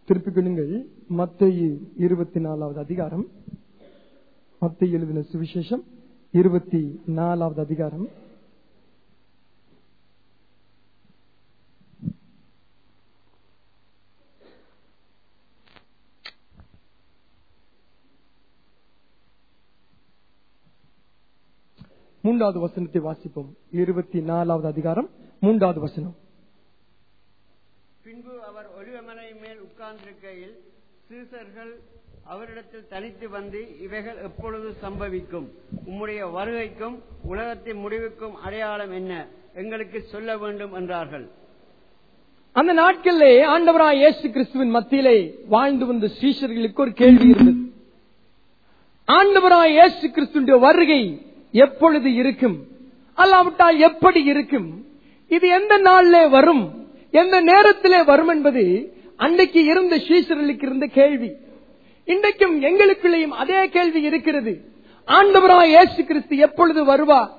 திருப்பிக் கொள்ளுங்கள் மத்தேயு இருபத்தி நாலாவது அதிகாரம் மத்திய எழுதின சுவிசேஷம் இருபத்தி நாலாவது அதிகாரம் மூன்றாவது வசனத்தை வாசிப்போம் இருபத்தி நாலாவது அதிகாரம் மூன்றாவது வசனம் பின்பு அவர் ஒலிவமலை மேல் உட்கார்ந்திருக்கையில் சீசர்கள் அவரிடத்தில் தனித்து வந்து இவைகள் எப்பொழுது சம்பவிக்கும் உம்முடைய வருகைக்கும் உலகத்தின் முடிவுக்கும் அடையாளம் என்ன எங்களுக்கு சொல்ல வேண்டும் என்றார்கள் அந்த நாட்களிலே ஆண்டவராய் இயேசு கிறிஸ்துவின் மத்தியிலே வாழ்ந்து வந்த சீஷர்களுக்கு ஒரு கேள்வி இருந்தது ஆண்டவராய் இயேசு கிறிஸ்துடைய வருகை எப்பொழுது இருக்கும் அல்லாவிட்டால் எப்படி இருக்கும் இது எந்த நாளிலே வரும் எந்த நேரத்திலே வரும் என்பது அன்றைக்கு இருந்த சீஷர்களுக்கு இருந்த கேள்வி இன்றைக்கும் எங்களுக்குள்ளேயும் அதே கேள்வி இருக்கிறது ஆண்டவராய் இயேசு கிறிஸ்து எப்பொழுது வருவார்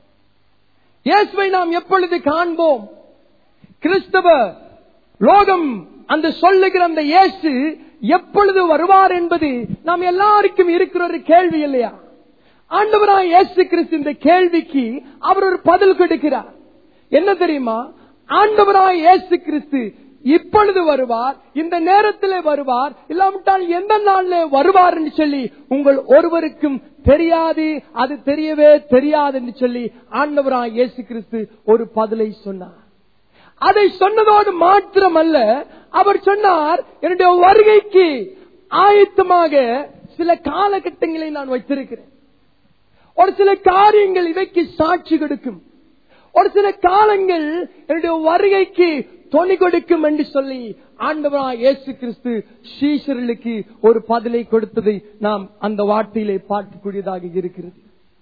இயேசுவை நாம் எப்பொழுது காண்போம் கிறிஸ்தவ லோகம் அந்த சொல்லுகிற அந்த இயேசு எப்பொழுது வருவார் என்பது நாம் எல்லாருக்கும் இருக்கிற ஒரு கேள்வி இல்லையா ஆண்டவராய் இயேசு கிறிஸ்து இந்த கேள்விக்கு அவர் ஒரு பதில் கொடுக்கிறார் என்ன தெரியுமா ஆண்டவராய் இயேசு கிறிஸ்து இப்பொழுது வருவார் இந்த நேரத்திலே வருவார் இல்லாவிட்டால் எந்த நாளிலே வருவார் என்று சொல்லி உங்கள் ஒருவருக்கும் தெரியாது அது தெரியவே தெரியாது என்று சொல்லி ஆண்டவராய் இயேசு கிறிஸ்து ஒரு பதிலை சொன்னார் அதை சொன்னதோடு மாத்திரமல்ல அவர் சொன்னார் என்னுடைய வருகைக்கு ஆயத்தமாக சில காலகட்டங்களை நான் வைத்திருக்கிறேன் ஒரு சில காரியங்கள் இவைக்கு சாட்சி கொடுக்கும் ஒரு சில காலங்கள் என்னுடைய வருகைக்கு துணி கொடுக்கும் என்று சொல்லி ஆண்டவரா இயேசு கிறிஸ்து ஸ்ரீசர்களுக்கு ஒரு பதிலை கொடுத்ததை நாம் அந்த வார்த்தையிலே பார்க்கக்கூடியதாக இருக்கிறது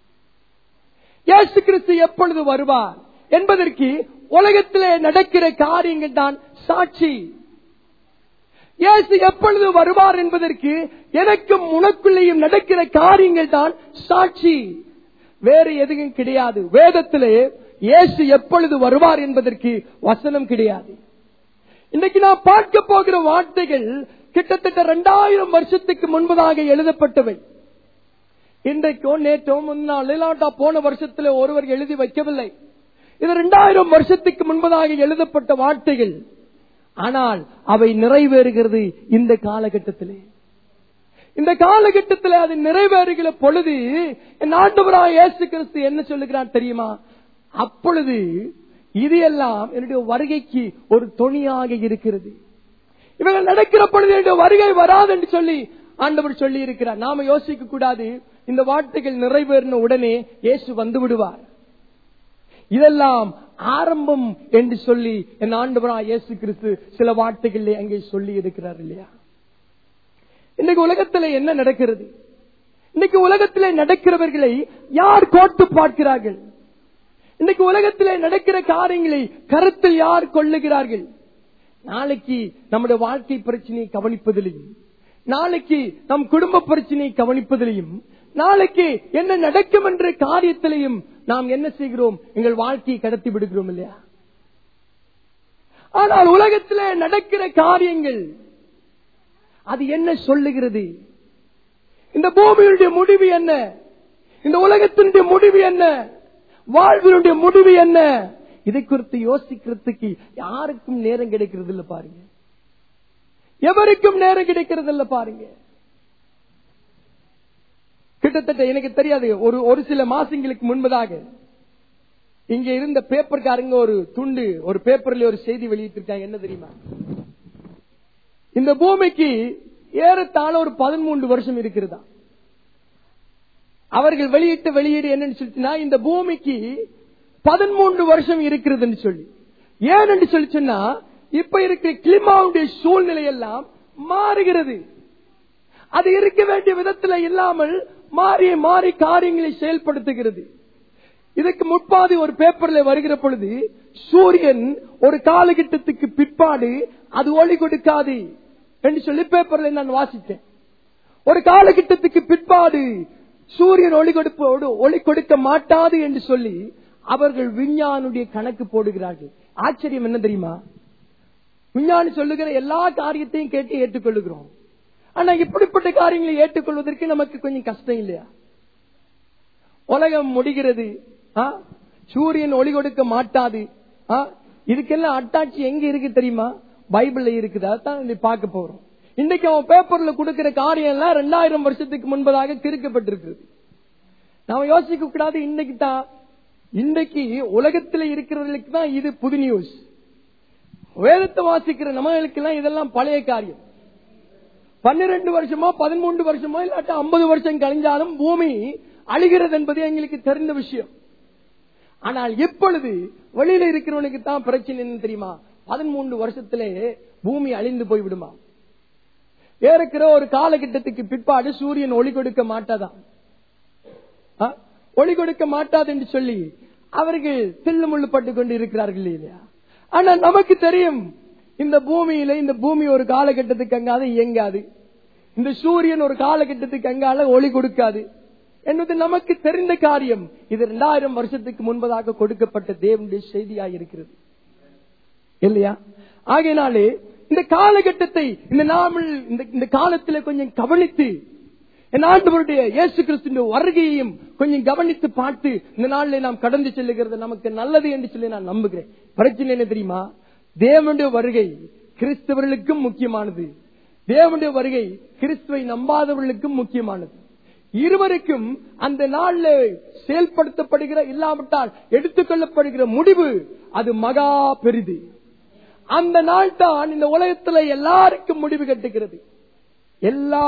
இயேசு கிறிஸ்து எப்பொழுது வருவார் என்பதற்கு உலகத்திலே நடக்கிற காரியங்கள் தான் சாட்சி இயேசு எப்பொழுது வருவார் என்பதற்கு எனக்கும் உனக்குள்ளேயும் நடக்கிற காரியங்கள் தான் சாட்சி வேறு எதுவும் கிடையாது வேதத்திலே இயேசு எப்பொழுது வருவார் என்பதற்கு வசனம் கிடையாது இன்னைக்கு நான் பார்க்க போகிற வார்த்தைகள் கிட்டத்தட்ட இரண்டாயிரம் வருஷத்துக்கு முன்பதாக எழுதப்பட்டவை இன்றைக்கோ நேற்றோ முன்னாள் இல்லாட்டா போன வருஷத்துல ஒருவர் எழுதி வைக்கவில்லை இது இரண்டாயிரம் வருஷத்துக்கு முன்பதாக எழுதப்பட்ட வார்த்தைகள் ஆனால் அவை நிறைவேறுகிறது இந்த காலகட்டத்திலே இந்த காலகட்டத்தில் அது நிறைவேறுகிற பொழுது என் ஆண்டவராய் இயேசு கிறிஸ்து என்ன சொல்லுகிறார் தெரியுமா அப்பொழுது இது எல்லாம் என்னுடைய வருகைக்கு ஒரு துணியாக இருக்கிறது இவர்கள் நடக்கிற பொழுது என்னுடைய வருகை வராது என்று சொல்லி ஆண்டவர் சொல்லி இருக்கிறார் நாம யோசிக்க கூடாது இந்த வார்த்தைகள் நிறைவேறின உடனே இயேசு வந்து விடுவார் இதெல்லாம் ஆரம்பம் என்று சொல்லி என் ஆண்டவரா இயேசு கிறிஸ்து சில வார்த்தைகளிலே அங்கே சொல்லி இருக்கிறார் இல்லையா இன்னைக்கு உலகத்துல என்ன நடக்கிறது இன்னைக்கு உலகத்திலே நடக்கிறவர்களை யார் கோட்டு பார்க்கிறார்கள் இன்னைக்கு உலகத்திலே நடக்கிற காரியங்களை கருத்தில் யார் கொள்ளுகிறார்கள் நாளைக்கு நம்முடைய வாழ்க்கை பிரச்சனையை கவனிப்பதிலையும் நாளைக்கு நம் குடும்ப பிரச்சனையை கவனிப்பதிலையும் நாளைக்கு என்ன நடக்கும் என்ற காரியத்திலையும் நாம் என்ன செய்கிறோம் எங்கள் வாழ்க்கையை கடத்தி விடுகிறோம் இல்லையா ஆனால் உலகத்திலே நடக்கிற காரியங்கள் அது என்ன சொல்லுகிறது இந்த பூமியினுடைய முடிவு என்ன இந்த உலகத்தினுடைய முடிவு என்ன வாழ்வினுடைய முடிவு என்ன இதை குறித்து யோசிக்கிறதுக்கு யாருக்கும் நேரம் கிடைக்கிறது இல்ல பாருங்க எவருக்கும் நேரம் கிடைக்கிறது இல்ல பாருங்க கிட்டத்தட்ட எனக்கு தெரியாது ஒரு ஒரு சில மாசங்களுக்கு முன்பதாக இங்க இருந்த பேப்பர்காரங்க ஒரு துண்டு ஒரு பேப்பர்ல ஒரு செய்தி வெளியிட்டிருக்காங்க என்ன தெரியுமா இந்த பூமிக்கு ஏறத்தாழ ஒரு பதிமூன்று வருஷம் இருக்கிறதா அவர்கள் வெளியிட்ட வெளியீடு என்னன்னு சொல்லிச்சுன்னா இந்த பூமிக்கு பதிமூன்று வருஷம் இருக்கிறதுன்னு சொல்லி ஏன் என்று சொல்லி சொன்னா இப்ப இருக்கிற கிளிமாவுடைய சூழ்நிலை எல்லாம் மாறுகிறது அது இருக்க வேண்டிய விதத்துல இல்லாமல் மாறி மாறி காரியங்களை செயல்படுத்துகிறது இதுக்கு முற்பாதி ஒரு பேப்பர்ல வருகிற பொழுது சூரியன் ஒரு காலகட்டத்துக்கு பிற்பாடு அது ஒளி கொடுக்காது என்று சொல்லி பேப்பர்ல நான் வாசித்தேன் ஒரு காலகட்டத்துக்கு பிற்பாடு சூரியன் ஒளி கொடுப்போடு ஒளி கொடுக்க மாட்டாது என்று சொல்லி அவர்கள் விஞ்ஞானுடைய கணக்கு போடுகிறார்கள் ஆச்சரியம் என்ன தெரியுமா விஞ்ஞானி சொல்லுகிற எல்லா காரியத்தையும் கேட்டு ஏற்றுக்கொள்ளுகிறோம் ஆனா இப்படிப்பட்ட காரியங்களை ஏற்றுக்கொள்வதற்கு நமக்கு கொஞ்சம் கஷ்டம் இல்லையா உலகம் முடிகிறது ஆ? சூரியன் ஒளி கொடுக்க மாட்டாது ஆ? இதுக்கெல்லாம் அட்டாட்சி எங்க இருக்கு தெரியுமா பைபிள்ல இருக்குது அதான் இன்னைக்கு பார்க்க போறோம் இன்னைக்கு அவன் பேப்பர்ல கொடுக்கிற காரியம் எல்லாம் ரெண்டாயிரம் வருஷத்துக்கு முன்பதாக கிறுக்கப்பட்டிருக்கிறது நாம யோசிக்க கூடாது இன்னைக்கு தான் இன்னைக்கு உலகத்துல இருக்கிறவர்களுக்கு தான் இது புது நியூஸ் வேதத்தை வாசிக்கிற நம்மளுக்கு எல்லாம் இதெல்லாம் பழைய காரியம் பன்னிரண்டு வருஷமோ பதிமூன்று வருஷமோ இல்லாட்ட ஐம்பது வருஷம் கழிஞ்சாலும் பூமி அழிகிறது என்பது எங்களுக்கு தெரிந்த விஷயம் ஆனால் இப்பொழுது வெளியில இருக்கிறவனுக்கு தான் பிரச்சனை என்ன தெரியுமா பதிமூன்று வருஷத்திலே பூமி அழிந்து போய் விடுமா ஏற்கிற ஒரு காலகட்டத்துக்கு பிற்பாடு சூரியன் ஒளி கொடுக்க மாட்டாதான் ஆ? ஒளி கொடுக்க மாட்டாது என்று சொல்லி அவர்கள் தில்லு முள்ளு பட்டு கொண்டு இருக்கிறார்கள் இல்லையா ஆனா நமக்கு தெரியும் இந்த பூமியில இந்த பூமி ஒரு காலகட்டத்துக்கு அங்காத இயங்காது இந்த சூரியன் ஒரு காலகட்டத்துக்கு அங்கால ஒளி கொடுக்காது என்பது நமக்கு தெரிந்த காரியம் இது இரண்டாயிரம் வருஷத்துக்கு முன்பதாக கொடுக்கப்பட்ட தேவனுடைய செய்தியாக இருக்கிறது இல்லையா ஆகையினாலே இந்த காலகட்டத்தை இந்த நாமல் இந்த இந்த காலத்துல கொஞ்சம் கவனித்து என் ஆண்டவருடைய இயேசு கிறிஸ்துவின் வருகையையும் கொஞ்சம் கவனித்து பார்த்து இந்த நாளில் நாம் கடந்து செல்லுகிறது நமக்கு நல்லது என்று சொல்லி நான் நம்புகிறேன் பிரச்சனை என்ன தெரியுமா தேவனுடைய வருகை கிறிஸ்தவர்களுக்கும் முக்கியமானது தேவனுடைய வருகை கிறிஸ்துவை நம்பாதவர்களுக்கும் முக்கியமானது இருவருக்கும் அந்த நாள்ல செயல்படுத்தப்படுகிற இல்லாவிட்டால் எடுத்துக்கொள்ளப்படுகிற முடிவு அது மகா பெரிது அந்த நாள் தான் இந்த உலகத்துல எல்லாருக்கும் முடிவு கட்டுகிறது எல்லா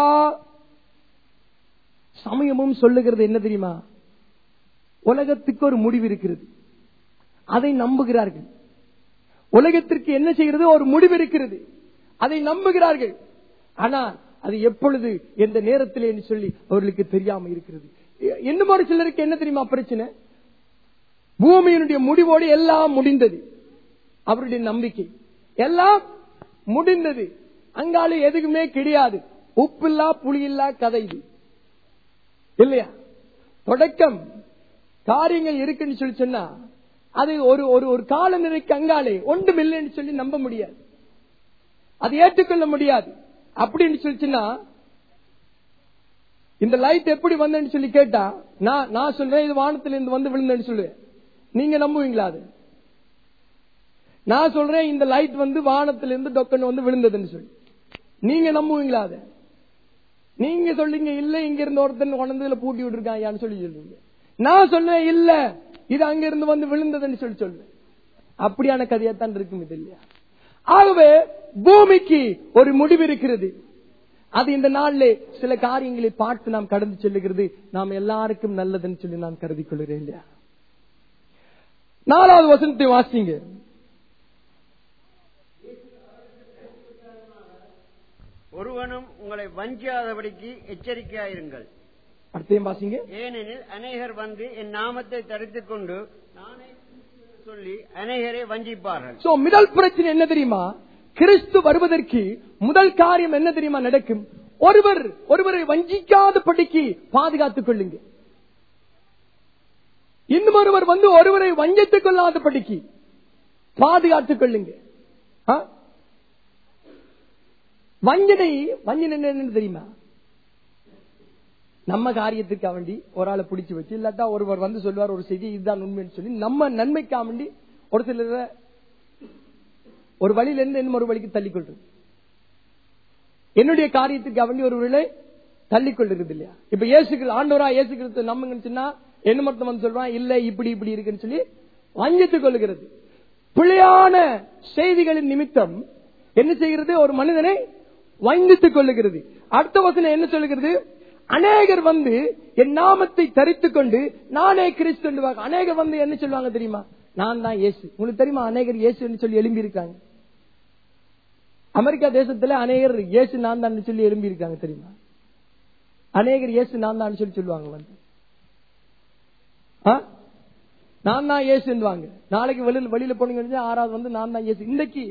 சமயமும் சொல்லுகிறது என்ன தெரியுமா உலகத்துக்கு ஒரு முடிவு இருக்கிறது அதை நம்புகிறார்கள் உலகத்திற்கு என்ன செய்கிறது ஒரு முடிவு இருக்கிறது அதை நம்புகிறார்கள் ஆனால் அது எப்பொழுது எந்த நேரத்தில் என்று சொல்லி அவர்களுக்கு தெரியாம இருக்கிறது இன்னும் ஒரு சிலருக்கு என்ன தெரியுமா பிரச்சனை பூமியினுடைய முடிவோடு எல்லாம் முடிந்தது அவருடைய நம்பிக்கை எல்லாம் முடிந்தது அங்கால எதுக்குமே கிடையாது உப்பில்லா புளியில்லா கதை இது இல்லையா தொடக்கம் காரியங்கள் இருக்குன்னு சொல்லி சொன்னா அது ஒரு ஒரு ஒரு கால நிறைக்கு அங்காலே ஒன்றும் இல்லைன்னு சொல்லி நம்ப முடியாது அது ஏற்றுக்கொள்ள முடியாது அப்படின்னு சொல்லிச்சுன்னா இந்த லைட் எப்படி வந்தேன்னு சொல்லி கேட்டா நான் நான் சொல்றேன் இது வானத்துல இருந்து வந்து விழுந்தேன்னு சொல்லுவேன் நீங்க நம்புவீங்களா அது நான் சொல்றேன் இந்த லைட் வந்து வானத்துல இருந்து டொக்கன் வந்து விழுந்ததுன்னு சொல்லி நீங்க நம்புவீங்களா அதை நீங்க சொல்றீங்க இல்ல இங்க இருந்து ஒருத்தன் கொண்டதுல பூட்டி விட்டுருக்காங்கன்னு சொல்லி சொல்லுவீங்க நான் சொல்லுவேன் இல்ல இது அங்க இருந்து வந்து விழுந்ததுன்னு சொல்லி சொல்லுவேன் அப்படியான கதையாத்தான் இருக்கும் இது இல்லையா ஆகவே பூமிக்கு ஒரு முடிவு இருக்கிறது அது இந்த நாளிலே சில காரியங்களை பார்த்து நாம் கடந்து செல்லுகிறது நாம் எல்லாருக்கும் நல்லதுன்னு சொல்லி நான் கருதி கொள்கிறேன் இல்லையா நாலாவது வசனத்தை வாசிங்க ஒருவனும் உங்களை வஞ்சியாதபடிக்கு எச்சரிக்கையாயிருங்கள் அடுத்தையும் வாசிங்க ஏனெனில் அநேகர் வந்து என் நாமத்தை தரித்துக் கொண்டு நானே கிறிஸ்து என்று சொல்லி அநேகரை வஞ்சிப்பார்கள் சோ முதல் பிரச்சனை என்ன தெரியுமா கிறிஸ்து வருவதற்கு முதல் காரியம் என்ன தெரியுமா நடக்கும் ஒருவர் ஒருவரை வஞ்சிக்காதபடிக்கு பாதுகாத்துக் கொள்ளுங்க இன்னும் ஒருவர் வந்து ஒருவரை வஞ்சித்துக் கொள்ளாதபடிக்கு பாதுகாத்துக் கொள்ளுங்க ஆ? வஞ்சனை வஞ்சனை என்னன்னு தெரியுமா நம்ம காரியத்துக்கு வேண்டி ஒரு ஆளை பிடிச்சு வச்சு இல்லாட்டா ஒருவர் வந்து சொல்லுவார் ஒரு செய்தி இதுதான் உண்மைன்னு சொல்லி நம்ம நன்மைக்கா வேண்டி ஒரு சிலர் ஒரு வழியில இருந்து இன்னும் ஒரு வழிக்கு தள்ளிக்கொள்றது என்னுடைய காரியத்துக்கு வேண்டி ஒரு விலை தள்ளிக்கொள்ளுறது இல்லையா இப்ப இயேசுக்கு ஆண்டவரா இயேசு கிறிஸ்து நம்புங்கன்னு சொன்னா என்ன மட்டும் வந்து சொல்றான் இல்ல இப்படி இப்படி இருக்குன்னு சொல்லி வஞ்சித்துக் கொள்ளுகிறது பிழையான செய்திகளின் நிமித்தம் என்ன செய்கிறது ஒரு மனிதனை வஞ்சித்துக் கொள்ளுகிறது அடுத்த வசனம் என்ன சொல்லுகிறது அநேகர் வந்து என் நாமத்தை தரித்துக் கொண்டு நானே கிறிஸ்து என்று வாங்க. அநேகர் வந்து என்ன சொல்லுவாங்க தெரியுமா நான் தான் இயேசு உங்களுக்கு தெரியுமா அநேகர் இயேசுன்னு சொல்லி எழும்பி இருக்காங்க அமெரிக்கா தேசத்துல அநேகர் இயேசு நான் தான் சொல்லி எழும்பி இருக்காங்க தெரியுமா அநேகர் இயேசு நான் தான் சொல்லி சொல்லுவாங்க வந்து ஆ? நான் தான் இயேசுவாங்க நாளைக்கு வெளியில வெளியில போனீங்க ஆறாவது வந்து நான் தான் இயேசு இன்னைக்கு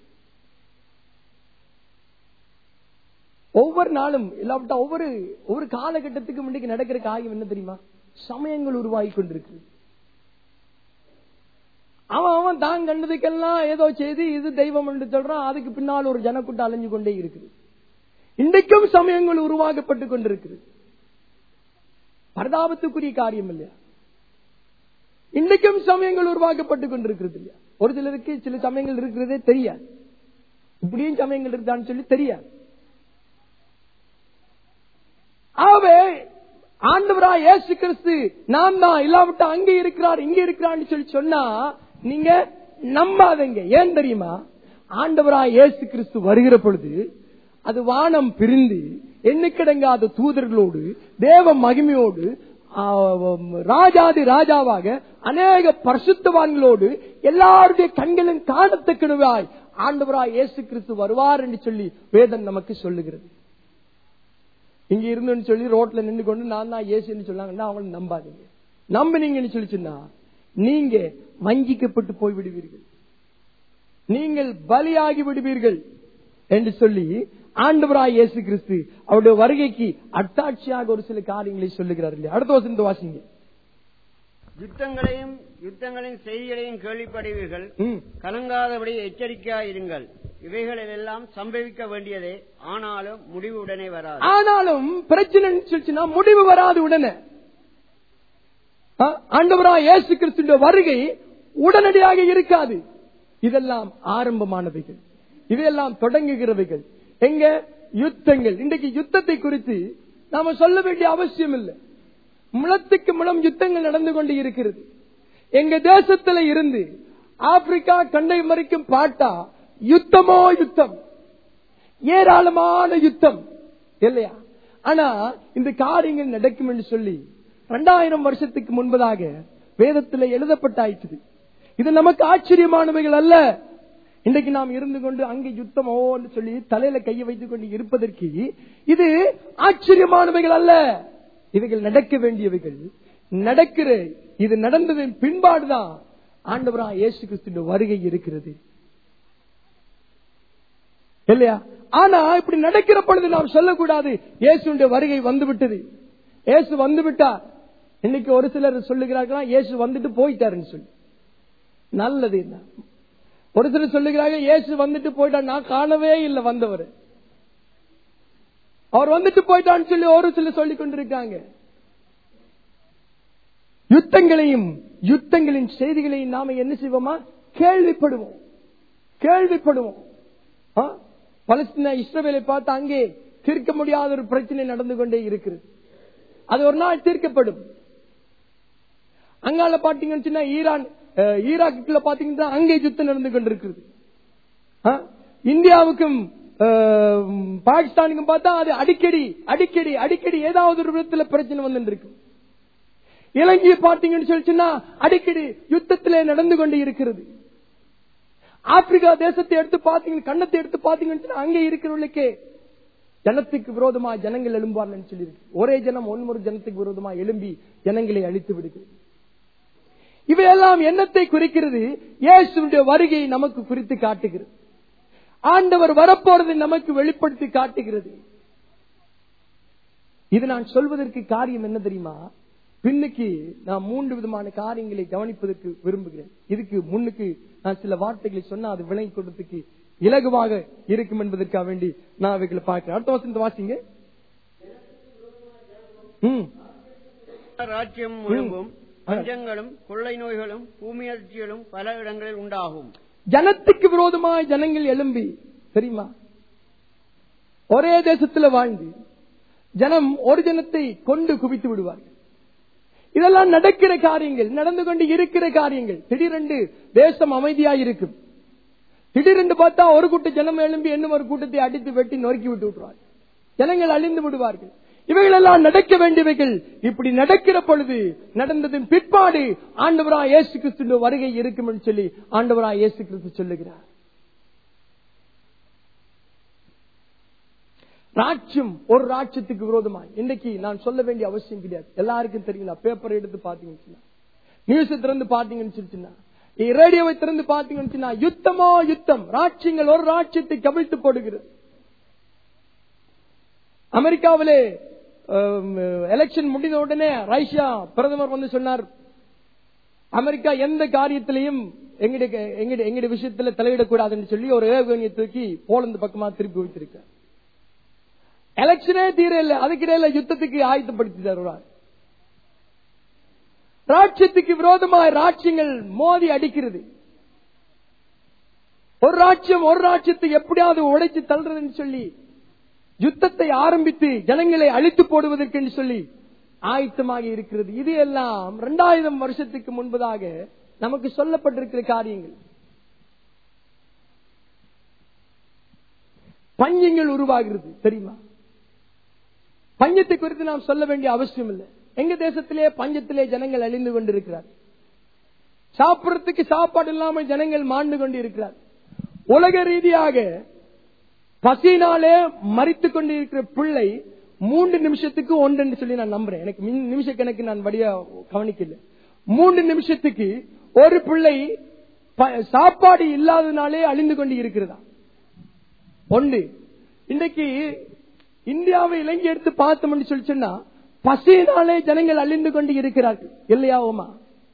ஒவ்வொரு நாளும் இல்லாவிட்டா ஒவ்வொரு ஒவ்வொரு காலகட்டத்துக்கு முன்னாடி நடக்கிற காரியம் என்ன தெரியுமா சமயங்கள் உருவாகி கொண்டிருக்கு அவன் அவன் தான் கண்டதுக்கெல்லாம் ஏதோ செய்து இது தெய்வம் என்று சொல்றான் அதுக்கு பின்னால் ஒரு ஜனக்கூட்டம் அலைஞ்சு கொண்டே இருக்குது இன்றைக்கும் சமயங்கள் உருவாக்கப்பட்டுக் கொண்டிருக்கிறது பரதாபத்துக்குரிய காரியம் இல்லையா இன்றைக்கும் சமயங்கள் உருவாக்கப்பட்டுக் கொண்டிருக்கிறது இல்லையா ஒரு சிலருக்கு சில சமயங்கள் இருக்கிறதே தெரியாது இப்படியும் சமயங்கள் இருக்கான்னு சொல்லி தெரியாது ஆகவே ஆண்டவரா இயேசு கிறிஸ்து நான் தான் இல்லாவிட்டா அங்க இருக்கிறார் இங்க இருக்கிறான்னு சொல்லி சொன்னா நீங்க நம்பாதீங்க ஏன் தெரியுமா ஆண்டவரா இயேசு கிறிஸ்து வருகிற பொழுது அது வானம் பிரிந்து எண்ணிக்கிடங்காத தூதர்களோடு தேவ மகிமையோடு ஆ, ராஜாதி ராஜாவாக அநேக பரிசுத்தவான்களோடு எல்லாருடைய கண்களும் காணத்தக்கணுவாய் ஆண்டவராய் இயேசு கிறிஸ்து வருவார் என்று சொல்லி வேதம் நமக்கு சொல்லுகிறது இங்க இருந்துன்னு சொல்லி ரோட்ல நின்று கொண்டு நான் தான் இயேசுன்னு சொன்னாங்கன்னா அவங்களை நம்பாதீங்க நம்பினீங்கன்னு சொல்லி சொன்னா நீங்க வஞ்சிக்கப்பட்டு போய் விடுவீர்கள் நீங்கள் பலியாகி விடுவீர்கள் என்று சொல்லி ஆண்டவராய் இயேசு கிறிஸ்து அவருடைய வருகைக்கு அட்டாட்சியாக ஒரு சில காரியங்களை சொல்லுகிறார் இல்லையா அடுத்த வசனத்தை வாசிங்க யுத்தங்களையும் யுத்தங்களின் செய்திகளையும் கேள்விப்படுவீர்கள் ம். கலங்காதபடி எச்சரிக்கையாயிருங்கள் இவைகளெல்லாம் சம்பவிக்க வேண்டியதே ஆனாலும் முடிவு உடனே வராது ஆனாலும் பிரச்சனை சொல்லிச்சுன்னா முடிவு வராது உடனே ஆ, ஆண்டவராய் இயேசு கிறிஸ்துடைய வருகை உடனடியாக இருக்காது இதெல்லாம் ஆரம்பமானவைகள் இவையெல்லாம் தொடங்குகிறவைகள் எங்க யுத்தங்கள் இன்றைக்கு யுத்தத்தை குறித்து நாம சொல்ல வேண்டிய அவசியம் இல்லை முளத்துக்கு முளம் யுத்தங்கள் நடந்து கொண்டு இருக்கிறது எங்க தேசத்துல இருந்து ஆப்பிரிக்கா கண்டை மறிக்கும் பாட்டா யுத்தமோ யுத்தம் ஏராளமான யுத்தம் இல்லையா ஆனா இந்த காரியங்கள் நடக்கும் என்று சொல்லி இரண்டாயிரம் வருஷத்துக்கு முன்பதாக வேதத்துல எழுதப்பட்டாயிற்று இது நமக்கு ஆச்சரியமானவைகள் அல்ல இன்றைக்கு நாம் இருந்து கொண்டு அங்கே யுத்தமோ என்று சொல்லி தலையில கையை வைத்துக் கொண்டு இருப்பதற்கு இது ஆச்சரியமானவைகள் அல்ல இவைகள் நடக்க வேண்டியவைகள் நடக்கிற இது நடந்ததின் பின்பாடுதான் ஆண்டவரா இயேசு கிறிஸ்துவின் வருகை இருக்கிறது இல்லையா ஆனா இப்படி நடக்கிற பொழுது நாம் சொல்லக்கூடாது இயேசுடைய வருகை வந்து விட்டது இயேசு வந்து விட்டார் இன்னைக்கு ஒரு சிலர் சொல்லுகிறார்களா இயேசு வந்துட்டு போயிட்டாருன்னு சொல்லி நல்லது என்ன ஒரு சிலர் சொல்லுகிறாங்க இயேசு வந்துட்டு போயிட்டார் நான் காணவே இல்லை வந்தவர் அவர் வந்துட்டு போயிட்டான்னு சொல்லி ஒரு சிலர் சொல்லிக் கொண்டிருக்காங்க யுத்தங்களையும் யுத்தங்களின் செய்திகளையும் நாம என்ன செய்வோமா கேள்விப்படுவோம் கேள்விப்படுவோம் ஆ? பலஸ்தீன இஸ்ரவேலை பார்த்து அங்கே தீர்க்க முடியாத ஒரு பிரச்சனை நடந்து கொண்டே இருக்கிறது அது ஒரு நாள் தீர்க்கப்படும் அங்கால பாத்தீங்கன்னு சொன்னா ஈரான் அஹ், ஈராக்குள்ள பாத்தீங்கன்னா அங்கே யுத்தம் நடந்து கொண்டிருக்கிறது ஆ? இந்தியாவுக்கும் அஹ், பாகிஸ்தானுக்கும் பார்த்தா அது அடிக்கடி அடிக்கடி அடிக்கடி ஏதாவது ஒரு விதத்துல பிரச்சனை வந்து இருக்கு இலங்கையை பார்த்தீங்கன்னு சொல்லிச்சுன்னா அடிக்கடி யுத்தத்திலே நடந்து கொண்டு இருக்கிறது ஆப்பிரிக்கா தேசத்தை எடுத்து பாத்தீங்க கண்ணத்தை எடுத்து பாத்தீங்கன்னு சொன்னா அங்கே இருக்கிறவர்களுக்கே ஜனத்துக்கு விரோதமா ஜனங்கள் எழும்பார்கள் சொல்லி ஒரே ஜனம் ஒன்மொரு ஜனத்துக்கு விரோதமா எழும்பி ஜனங்களை அழித்து விடுகிறது இவையெல்லாம் எண்ணத்தை குறிக்கிறது இயேசுடைய வருகையை நமக்கு குறித்து காட்டுகிறது ஆண்டவர் வரப்போறதை நமக்கு வெளிப்படுத்தி காட்டுகிறது இது நான் சொல்வதற்கு காரியம் என்ன தெரியுமா பின்னுக்கு நான் மூன்று விதமான காரியங்களை கவனிப்பதற்கு விரும்புகிறேன் இதுக்கு முன்னுக்கு நான் சில வார்த்தைகளை சொன்னா அது விளங்கி கொடுறதுக்கு இலகுவாக இருக்கும் என்பதற்காக வேண்டி நான் அவைகளை பார்க்கிறேன் அடுத்த வசனத்தை வாசிங்க ம் ராஜ்யம் முழுவதும் பஞ்சங்களும் கொள்ளை நோய்களும் பூமி அதிர்ச்சிகளும் பல இடங்களில் உண்டாகும் ஜனத்துக்கு விரோதமாய் ஜனங்கள் எழும்பி தெரியுமா ஒரே தேசத்துல வாழ்ந்து ஜனம் ஒரு ஜனத்தை கொண்டு குவித்து விடுவார்கள் இதெல்லாம் நடக்கிற காரியங்கள் நடந்து கொண்டு இருக்கிற காரியங்கள் திடீரென்று தேசம் அமைதியா இருக்கும் திடீரென்று பார்த்தா ஒரு கூட்ட ஜனம் எழும்பி இன்னும் ஒரு கூட்டத்தை அடித்து வெட்டி நொறுக்கி விட்டு விட்டுருவார்கள் ஜனங்கள் அழிந்து விடுவார்கள் இவைகள் எல்லாம் நடக்க வேண்டியவைகள் இப்படி நடக்கிற பொழுது நடந்ததின் பிற்பாடு ஆண்டவரா இயேசு கிறிஸ்து வருகை இருக்கும் என்று சொல்லி ஆண்டவரா இயேசு கிறிஸ்து சொல்லுகிறார் ராட்சியம் ஒரு ராட்சியத்துக்கு விரோதமாய் இன்னைக்கு நான் சொல்ல வேண்டிய அவசியம் கிடையாது எல்லாருக்கும் தெரியும் பேப்பர் எடுத்து பாத்தீங்கன்னு சொன்னா நியூஸ் திறந்து பாத்தீங்கன்னு சொல்லிச்சுன்னா ரேடியோவை திறந்து பாத்தீங்கன்னு சொன்னா யுத்தமோ யுத்தம் ராட்சியங்கள் ஒரு ராட்சியத்தை கவிழ்த்து போடுகிறது அமெரிக்காவிலே எலெக்ஷன் முடிந்த உடனே ரஷ்யா பிரதமர் வந்து சொன்னார் அமெரிக்கா எந்த காரியத்திலையும் எங்கட எங்கட எங்கட விஷயத்துல தலையிடக்கூடாதுன்னு சொல்லி ஒரு ஏவுகணையை தூக்கி போலந்து பக்கமா திருப்பி வைத்திருக்க எலெக்ஷனே தீர இல்ல அதுக்கிடையில யுத்தத்துக்கு ஆயத்தப்படுத்தி தருவார் ராட்சியத்துக்கு விரோதமாய் ராட்சியங்கள் மோதி அடிக்கிறது ஒரு ராட்சியம் ஒரு ராட்சியத்தை எப்படியாவது உடைச்சு தள்ளுறதுன்னு சொல்லி யுத்தத்தை ஆரம்பித்து ஜனங்களை அழித்து போடுவதற்கு என்று சொல்லி ஆயத்தமாக இருக்கிறது இது எல்லாம் இரண்டாயிரம் வருஷத்துக்கு முன்பதாக நமக்கு சொல்லப்பட்டிருக்கிற காரியங்கள் பஞ்சங்கள் உருவாகிறது தெரியுமா பஞ்சத்தை குறித்து நாம் சொல்ல வேண்டிய அவசியம் இல்லை எங்க தேசத்திலே பஞ்சத்திலே ஜனங்கள் அழிந்து கொண்டிருக்கிறார் சாப்பிடறதுக்கு சாப்பாடு இல்லாமல் ஜனங்கள் மாண்டு கொண்டு இருக்கிறார் உலக ரீதியாக பசியினாலே மறித்து கொண்டிருக்கிற பிள்ளை மூன்று நிமிஷத்துக்கு ஒன்று சொல்லி நான் நம்புறேன் எனக்கு மின் நிமிஷ கணக்கு நான் வடியா கவனிக்கல மூன்று நிமிஷத்துக்கு ஒரு பிள்ளை ப- சாப்பாடு இல்லாதனாலே அழிந்து கொண்டு இருக்கிறதா ஒன்று இன்றைக்கு இந்தியாவை இலங்கை எடுத்து பார்த்தோம்னு சொல்லி சொன்னா பசியினாலே ஜனங்கள் அழிந்து கொண்டு இருக்கிறார்கள் இல்லையாவுமா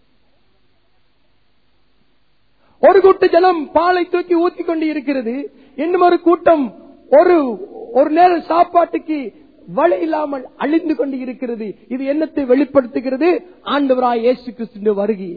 ஒரு கூட்ட ஜனம் பாலை தூக்கி ஊத்தி கொண்டு இருக்கிறது இன்னும் ஒரு கூட்டம் ஒரு ஒரு நேரம் சாப்பாட்டுக்கு வழி இல்லாமல் அழிந்து கொண்டு இருக்கிறது இது என்னத்தை வெளிப்படுத்துகிறது ஆண்டவராய் இயேசு கிறிஸ்து வருகை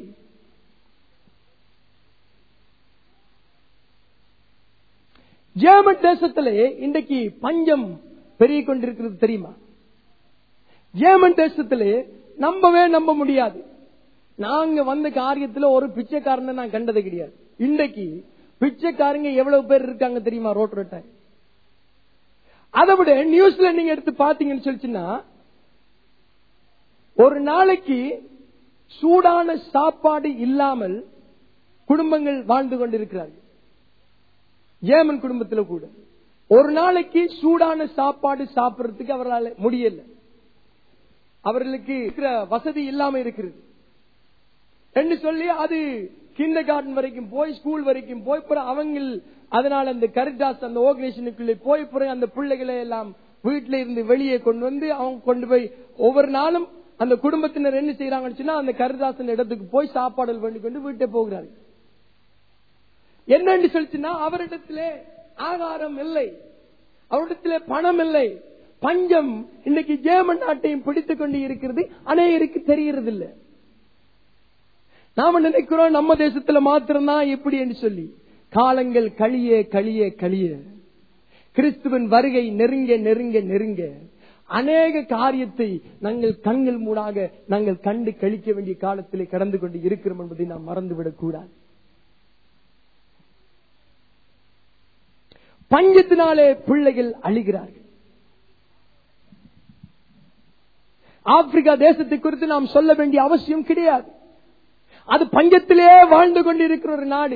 ஜேமன் தேசத்திலே இன்றைக்கு பஞ்சம் பெருகிக் கொண்டிருக்கிறது தெரியுமா ஜேமன் தேசத்திலே நம்பவே நம்ப முடியாது நாங்க வந்த காரியத்துல ஒரு பிச்சைக்காரனை நான் கண்டது கிடையாது இன்றைக்கு பிச்சைக்காரங்க எவ்வளவு பேர் இருக்காங்க தெரியுமா ரோட் ரோட்ட அதை விட நியூஸ்ல நீங்க எடுத்து பாத்தீங்கன்னு சொல்லிச்சுன்னா ஒரு நாளைக்கு சூடான சாப்பாடு இல்லாமல் குடும்பங்கள் வாழ்ந்து கொண்டிருக்கிறார்கள் ஜேமன் குடும்பத்துல கூட ஒரு நாளைக்கு சூடான சாப்பாடு சாப்பிடறதுக்கு அவரால் முடியல அவர்களுக்கு இருக்கிற வசதி இல்லாம இருக்கிறது என்று சொல்லி அது கிண்ட கார்டன் வரைக்கும் போய் ஸ்கூல் வரைக்கும் போய் பிறகு அவங்க அதனால அந்த கரிட்டாஸ் அந்த ஆர்கனைசேஷனுக்குள்ளே போய் பிறகு அந்த பிள்ளைகளை எல்லாம் வீட்டில இருந்து வெளியே கொண்டு வந்து அவங்க கொண்டு போய் ஒவ்வொரு நாளும் அந்த குடும்பத்தினர் என்ன செய்யறாங்கன்னு சொன்னா அந்த கரிதாசன் இடத்துக்கு போய் சாப்பாடுகள் வேண்டி கொண்டு வீட்டை போகிறார்கள் என்னன்னு சொல்லிச்சுன்னா அவரிடத்திலே ஆகாரம் இல்லை அவரிடத்திலே பணம் இல்லை பஞ்சம் இன்னைக்கு ஜேமன் நாட்டையும் பிடித்துக் கொண்டு இருக்கிறது அநேகருக்கு தெரிகிறது இல்லை நாம நினைக்கிறோம் நம்ம தேசத்துல மாத்திரம்தான் எப்படி என்று சொல்லி காலங்கள் கழிய கழிய கழிய கிறிஸ்துவின் வருகை நெருங்க நெருங்க நெருங்க அநேக காரியத்தை நாங்கள் கண்கள் மூடாக நாங்கள் கண்டு கழிக்க வேண்டிய காலத்திலே கடந்து கொண்டு இருக்கிறோம் என்பதை நாம் மறந்துவிடக் கூடாது பஞ்சத்தினாலே பிள்ளைகள் அழிகிறார்கள் ஆப்பிரிக்கா தேசத்தை குறித்து நாம் சொல்ல வேண்டிய அவசியம் கிடையாது அது பஞ்சத்திலே வாழ்ந்து கொண்டிருக்கிற ஒரு நாடு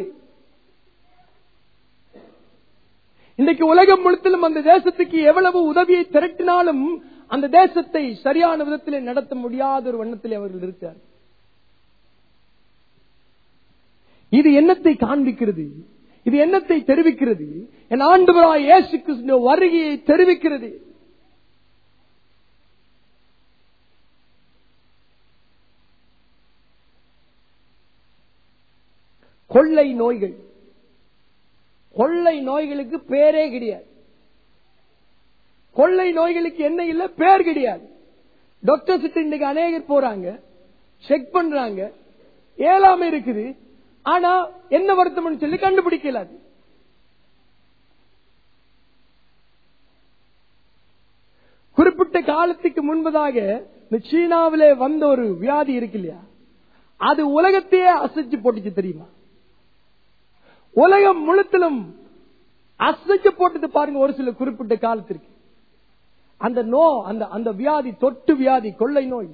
இன்றைக்கு உலகம் முழுத்திலும் அந்த தேசத்துக்கு எவ்வளவு உதவியை திரட்டினாலும் அந்த தேசத்தை சரியான விதத்திலே நடத்த முடியாத ஒரு வண்ணத்திலே அவர்கள் இருக்கிறார் இது என்னத்தை காண்பிக்கிறது இது என்னத்தை தெரிவிக்கிறது என் ஆண்டவராய் இயேசு கிறிஸ்து வருகையை தெரிவிக்கிறது கொள்ளை நோய்கள் கொள்ளை நோய்களுக்கு பேரே கிடையாது கொள்ளை நோய்களுக்கு என்ன இல்ல பேர் கிடையாது டாக்டர் கிட்ட இன்னைக்கு அநேகர் போறாங்க செக் பண்றாங்க ஏழாம இருக்குது ஆனா என்ன வருத்தம்னு சொல்லி கண்டுபிடிக்கல அது குறிப்பிட்ட காலத்துக்கு முன்பதாக இந்த சீனாவிலே வந்த ஒரு வியாதி இருக்கு இல்லையா அது உலகத்தையே அசைச்சு போட்டுச்சு தெரியுமா உலகம் முழுத்திலும் அசைச்சு போட்டது பாருங்க ஒரு சில குறிப்பிட்ட காலத்திற்கு அந்த நோ அந்த அந்த வியாதி தொட்டு வியாதி கொள்ளை நோய்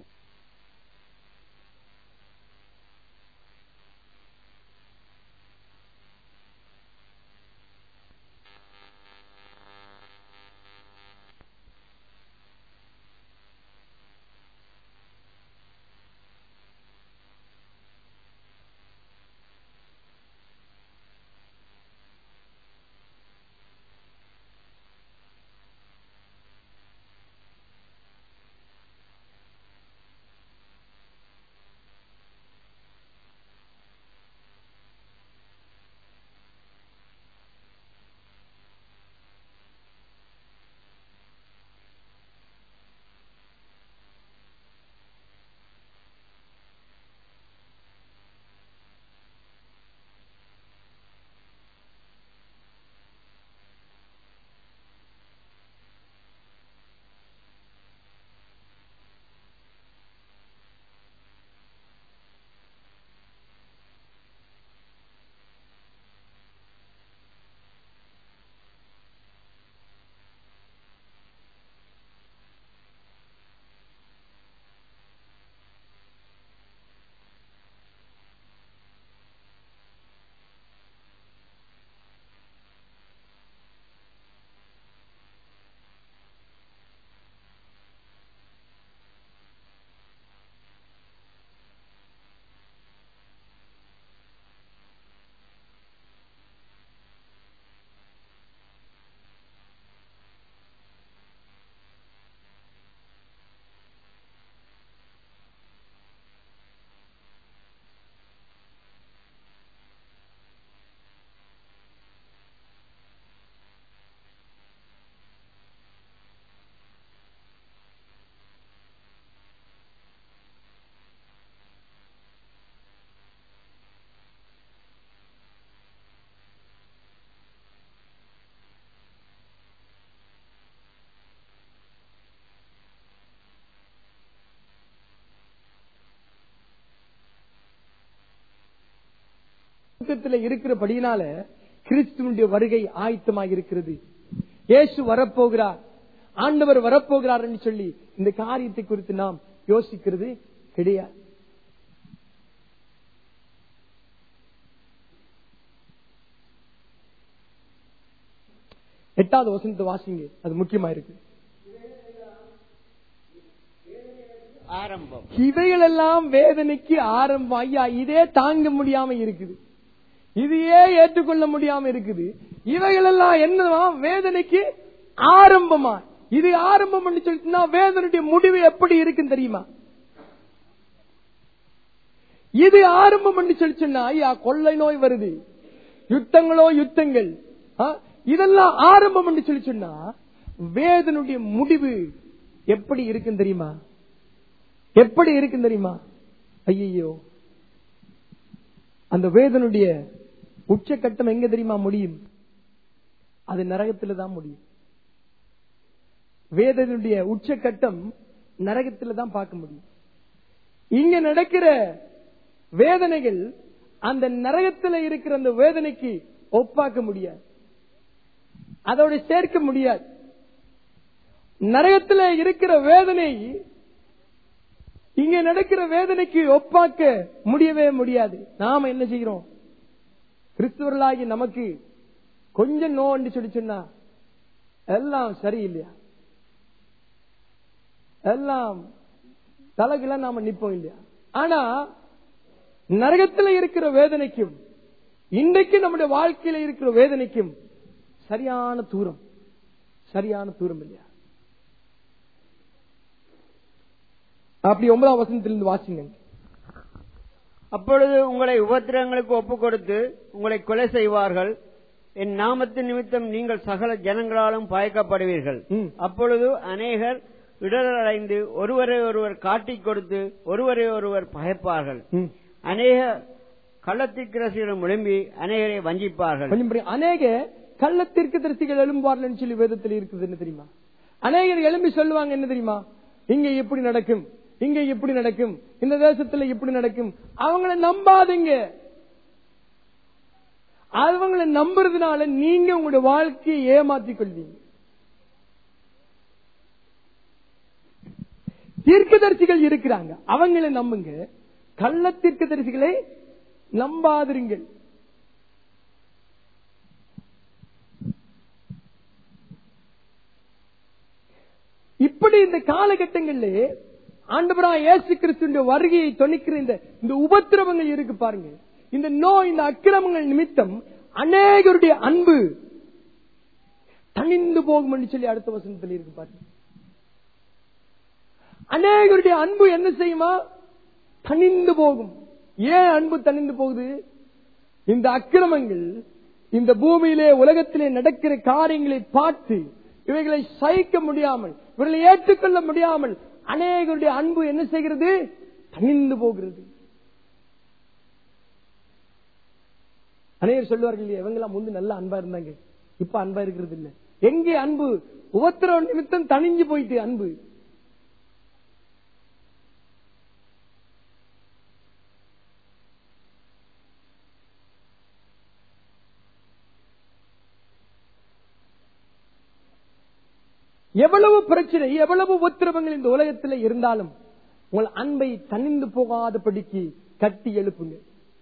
பக்கத்துல இருக்கிறபடியினால கிறிஸ்துவனுடைய வருகை ஆயத்தமாக இருக்கிறது இயேசு வரப்போகிறார் ஆண்டவர் வரப்போகிறார் என்று சொல்லி இந்த காரியத்தை குறித்து நாம் யோசிக்கிறது கிடையாது எட்டாவது வசனத்தை வாசிங்க அது முக்கியமா இருக்கு ஆரம்பம் இவைகளெல்லாம் வேதனைக்கு ஆரம்பம் ஐயா இதே தாங்க முடியாம இருக்குது இதையே ஏற்றுக்கொள்ள முடியாம இருக்குது இவைகளெல்லாம் என்னவா வேதனைக்கு ஆரம்பமா இது ஆரம்பம் பண்ணி சொல்லிட்டுனா வேதனுடைய முடிவு எப்படி இருக்குன்னு தெரியுமா இது ஆரம்பம் பண்ணி சொல்லிச்சுன்னா ஐயா கொள்ளை நோய் வருது யுத்தங்களோ யுத்தங்கள் ஆ, இதெல்லாம் ஆரம்பம் பண்ணி சொல்லி சொன்னா வேதனுடைய முடிவு எப்படி இருக்குன்னு தெரியுமா எப்படி இருக்குன்னு தெரியுமா ஐயோ அந்த வேதனுடைய உச்சக்கட்டம் எங்க தெரியுமா முடியும் அது நரகத்துல தான் முடியும் வேதனுடைய உச்சக்கட்டம் நரகத்துல தான் பார்க்க முடியும் இங்க நடக்கிற வேதனைகள் அந்த நரகத்துல இருக்கிற அந்த வேதனைக்கு ஒப்பாக்க முடியாது அதோட சேர்க்க முடியாது நரகத்துல இருக்கிற வேதனை இங்க நடக்கிற வேதனைக்கு ஒப்பாக்க முடியவே முடியாது நாம என்ன செய்கிறோம் கிறிஸ்துவர்களாகி நமக்கு கொஞ்சம் நோன்னு சொல்லி சொன்னா எல்லாம் சரியில்லையா எல்லாம் தலைகில நாம நிப்போம் இல்லையா ஆனா நரகத்துல இருக்கிற வேதனைக்கும் இன்றைக்கு நம்முடைய வாழ்க்கையில இருக்கிற வேதனைக்கும் சரியான தூரம் சரியான தூரம் இல்லையா அப்படி ஒன்பதாம் வசனத்திலிருந்து வாசிங்க அப்பொழுது உங்களை உபத்திரங்களுக்கு ஒப்புக் கொடுத்து உங்களை கொலை செய்வார்கள் என் நாமத்தின் நிமித்தம் நீங்கள் சகல ஜனங்களாலும் பயக்கப்படுவீர்கள் ம். அப்பொழுது அநேகர் இடரடைந்து ஒருவரை ஒருவர் காட்டிக் கொடுத்து ஒருவரை ஒருவர் பயப்பார்கள் ம். அநேக கள்ளத்திற்கிறசிகளும் எழும்பி அநேகரை வஞ்சிப்பார்கள் கொஞ்சம் புரியும். அநேக கள்ளத்திற்கு தரிசிகள் எழும்புவார்கள் சொல்லி வேதத்தில் இருக்குது என்ன தெரியுமா அநேகர் எழும்பி சொல்லுவாங்க என்ன தெரியுமா இங்க எப்படி நடக்கும் இங்க எப்படி நடக்கும் இந்த தேசத்துல எப்படி நடக்கும் அவங்கள நம்பாதீங்க அவங்கள நம்புறதுனால நீங்க உங்களுடைய வாழ்க்கையை ஏமாத்திக் கொள்வீங்க தீர்க்கதரிசிகள் இருக்கிறாங்க அவங்கள நம்புங்க கள்ள தீர்க்கதரிசிகளை நம்பாதிருங்கள் இப்படி இந்த காலகட்டங்களிலே ஆண்டவரா இயேசு கிறிஸ்துவின் வருகையை தொணிக்கிற இந்த இந்த உபத்திரவங்கள் இருக்கு பாருங்க இந்த நோய் இந்த அக்கிரமங்கள் நிமித்தம் அநேகருடைய அன்பு தணிந்து போகும் என்று சொல்லி அடுத்த வசனத்தில் இருக்கு பாருங்க அநேகருடைய அன்பு என்ன செய்யுமா தணிந்து போகும் ஏன் அன்பு தணிந்து போகுது இந்த அக்கிரமங்கள் இந்த பூமியிலே உலகத்திலே நடக்கிற காரியங்களை பார்த்து இவைகளை சகிக்க முடியாமல் இவர்களை ஏற்றுக்கொள்ள முடியாமல் அநேகருடைய அன்பு என்ன செய்கிறது தணிந்து போகிறது அநேகர் சொல்லுவார்கள் இல்லையா இவங்கெல்லாம் முந்து நல்ல அன்பா இருந்தாங்க இப்ப அன்பா இருக்கிறது இல்ல எங்கே அன்பு உபத்திரவ நிமித்தம் தணிஞ்சு போயிட்டு அன்பு எவ்வளவு பிரச்சனை எவ்வளவு உத்திரவங்கள் இந்த உலகத்தில் இருந்தாலும் உங்கள் அன்பை தணிந்து போகாதபடிக்கு கட்டி எழுப்புங்க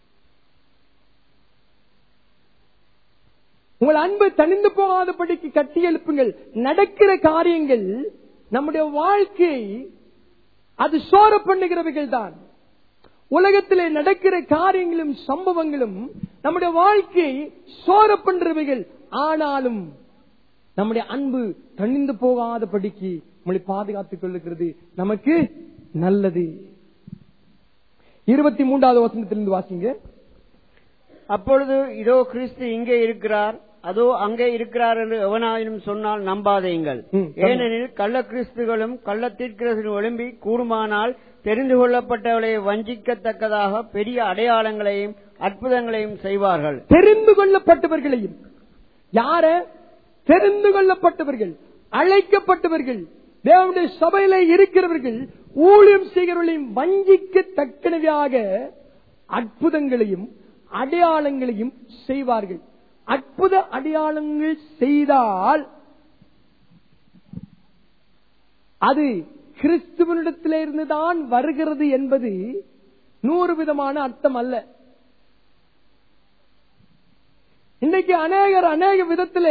உங்கள் அன்பு தணிந்து போகாதபடிக்கு கட்டி எழுப்புங்கள் நடக்கிற காரியங்கள் நம்முடைய வாழ்க்கை அது சோர பண்ணுகிறவைகள் தான் உலகத்திலே நடக்கிற காரியங்களும் சம்பவங்களும் நம்முடைய வாழ்க்கையை சோர பண்றவைகள் ஆனாலும் நம்முடைய அன்பு தணிந்து போகாதபடிக்கு நம்மளை பாதுகாத்துக் கொள்ளுகிறது நமக்கு நல்லது இருபத்தி மூன்றாவது வசனத்திலிருந்து வாசிங்க அப்பொழுது இதோ கிறிஸ்து இங்கே இருக்கிறார் அதோ அங்கே இருக்கிறார் என்று எவனாயினும் சொன்னால் நம்பாதேங்கள் ம், ஏனெனில் கள்ள கிறிஸ்துகளும் கள்ள தீர்க்கிறதும் எழும்பி கூடுமானால் தெரிந்து கொள்ளப்பட்டவர்களை வஞ்சிக்கத்தக்கதாக பெரிய அடையாளங்களையும் அற்புதங்களையும் செய்வார்கள் தெரிந்து கொள்ளப்பட்டவர்களையும் யார தெரிந்து கொள்ளப்பட்டவர்கள் அழைக்கப்பட்டவர்கள் தேவனுடைய சபையில இருக்கிறவர்கள் ஊழியம் செய்கிறவர்களையும் வஞ்சிக்க தக்கனவையாக அற்புதங்களையும் அடையாளங்களையும் செய்வார்கள் அற்புத அடையாளங்கள் செய்தால் அது கிறிஸ்துவனிடத்திலே இருந்துதான் வருகிறது என்பது நூறு விதமான அர்த்தம் அல்ல இன்னைக்கு அநேகர் அநேக விதத்திலே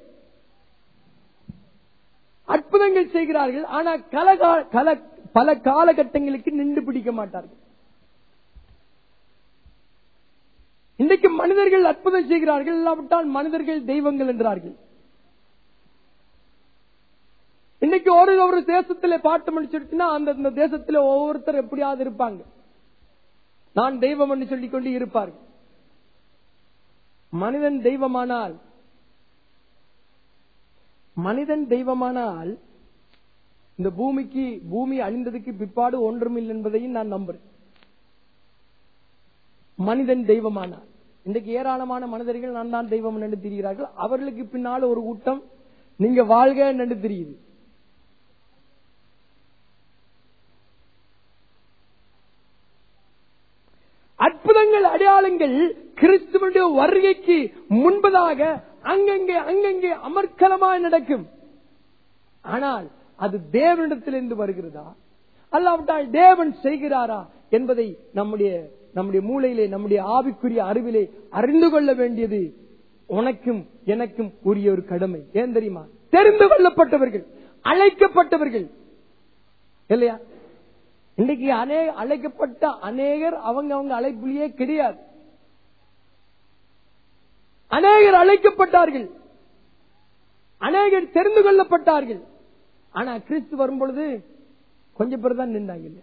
அற்புதங்கள் செய்கிறார்கள் ஆனா கலகா- கல பல காலகட்டங்களுக்கு நின்று பிடிக்க மாட்டார்கள் இன்றைக்கு மனிதர்கள் அற்புதம் செய்கிறார்கள் இல்லாவிட்டால் மனிதர்கள் தெய்வங்கள் என்றார்கள் இன்னைக்கு ஒரு ஒரு தேசத்திலே பாட்டு முடிச்சிருச்சுன்னா அந்த அந்த தேசத்திலே ஒவ்வொருத்தர் எப்படியாவது இருப்பாங்க நான் தெய்வம் என்று சொல்லிக் கொண்டு இருப்பார்கள் மனிதன் தெய்வமானால் மனிதன் தெய்வமானால் இந்த பூமிக்கு பூமி அழிந்ததுக்கு பிற்பாடு ஒன்றுமில்லை என்பதையும் நான் நம்புறேன் மனிதன் தெய்வமானார் இன்றைக்கு ஏராளமான மனிதர்கள் நான் தான் தெய்வம் என்று திரிகிறார்கள் அவர்களுக்கு பின்னால் ஒரு கூட்டம் நீங்க வாழ்க என்று தெரியுது அற்புதங்கள் அடையாளங்கள் கிறிஸ்துவனுடைய வருகைக்கு முன்பதாக அங்கங்கே அங்கங்கே அமர்க்கலமாய் நடக்கும் ஆனால் அது தேவனிடத்திலிருந்து வருகிறதா அல்லாவிட்டால் தேவன் செய்கிறாரா என்பதை நம்முடைய நம்முடைய மூளையிலே நம்முடைய ஆவிக்குரிய அறிவிலே அறிந்து கொள்ள வேண்டியது உனக்கும் எனக்கும் உரிய ஒரு கடமை ஏன் தெரியுமா தெரிந்து கொள்ளப்பட்டவர்கள் அழைக்கப்பட்டவர்கள் இல்லையா இன்னைக்கு அநே அழைக்கப்பட்ட அநேகர் அவங்க அவங்க அழைப்புலயே கிடையாது அநேகர் அழைக்கப்பட்டார்கள் அநேகர் தெரிந்து கொள்ளப்பட்டார்கள் ஆனா கிறிஸ்து வரும் பொழுது கொஞ்சம் பேர் தான் நின்றாங்க இல்லையா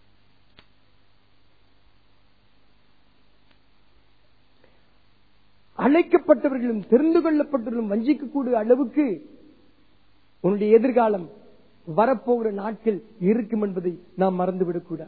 அழைக்கப்பட்டவர்களும் தெரிந்து கொள்ளப்பட்டவர்களும் வஞ்சிக்கக்கூடிய அளவுக்கு உன்னுடைய எதிர்காலம் வரப்போகிற நாட்கள் இருக்கும் என்பதை நாம் மறந்துவிடக் கூடாது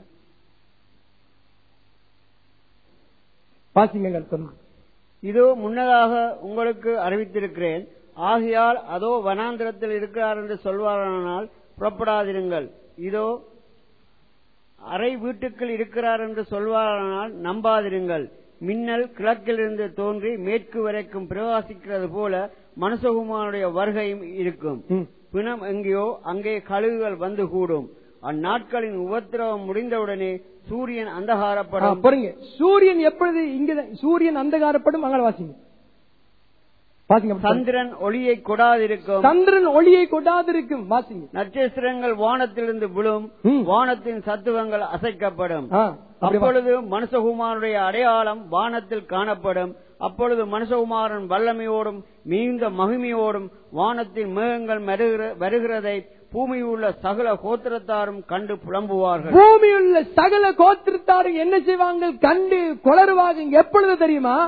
பாசிங்க அர்த்தம் இதோ முன்னதாக உங்களுக்கு அறிவித்திருக்கிறேன் ஆகையால் அதோ வனாந்திரத்தில் இருக்கிறார் என்று சொல்வாரானால் புறப்படாதிருங்கள் இதோ அறை வீட்டுக்குள் இருக்கிறார் என்று சொல்வாரானால் நம்பாதிருங்கள் மின்னல் கிழக்கிலிருந்து தோன்றி மேற்கு வரைக்கும் பிரகாசிக்கிறது போல மனுஷகுமாருடைய வருகையும் இருக்கும் ம். பிணம் எங்கேயோ அங்கே கழுகுகள் வந்து கூடும் அந்நாட்களின் உபத்திரவம் முடிந்தவுடனே சூரியன் ஆ, அந்தகாரப்படும் பாருங்க சூரியன் எப்பொழுது இங்க சூரியன் அந்தகாரப்படும் அங்கே வாசிங்க வாசிங்க சந்திரன் ஒளியை கொடாதிருக்கும் சந்திரன் ஒளியை கொடாதிருக்கும் வாசிங்க நட்சத்திரங்கள் வானத்திலிருந்து விழும் ம். வானத்தின் சத்துவங்கள் அசைக்கப்படும் ஆ, அப்படி வா. அப்பொழுது மனுஷகுமாரனுடைய அடையாளம் வானத்தில் காணப்படும் அப்பொழுது மனுஷகுமாரன் வல்லமையோடும் மிகுந்த மகிமையோடும் வானத்தின் மேகங்கள் வருகிற- வருகிறதை பூமியில் உள்ள சகல கோத்திரத்தாரும் கண்டு புலம்புவார்கள் பூமியுள்ள சகல கோத்திரத்தாரும் என்ன செய்வாங்க கண்டு குளறுவாங்க எப்பொழுது தெரியுமா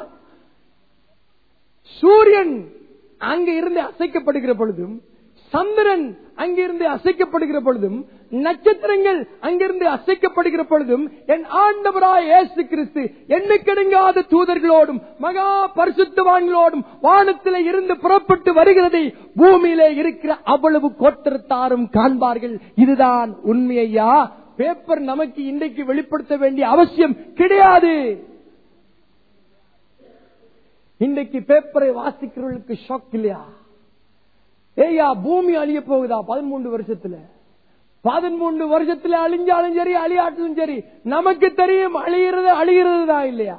சூரியன் அங்க இருந்து அசைக்கப்படுகிற பொழுதும் சந்திரன் அங்கிருந்து அசைக்கப்படுகிற பொழுதும் நட்சத்திரங்கள் அங்கிருந்து அசைக்கப்படுகிற பொழுதும் என் ஆண்டவராய் இயேசு கிறிஸ்து எண்ணுக்கெடுங்காத தூதர்களோடும் மகா பரிசுத்தவான்களோடும் வானத்திலே இருந்து புறப்பட்டு வருகிறதை பூமியிலே இருக்கிற அவ்வளவு கோத்திரத்தாரும் காண்பார்கள் இதுதான் உண்மையா பேப்பர் நமக்கு இன்றைக்கு வெளிப்படுத்த வேண்டிய அவசியம் கிடையாது இன்றைக்கு பேப்பரை வாசிக்கிறவர்களுக்கு ஷாக் இல்லையா ஏய்யா பூமி அழிய போகுதா பதிமூன்று வருஷத்துல பதிமூன்று வருஷத்துல அழிஞ்சாலும் சரி அழியாட்டிலும் சரி நமக்கு தெரியும் அழிகிறது அழிகிறது தான் இல்லையா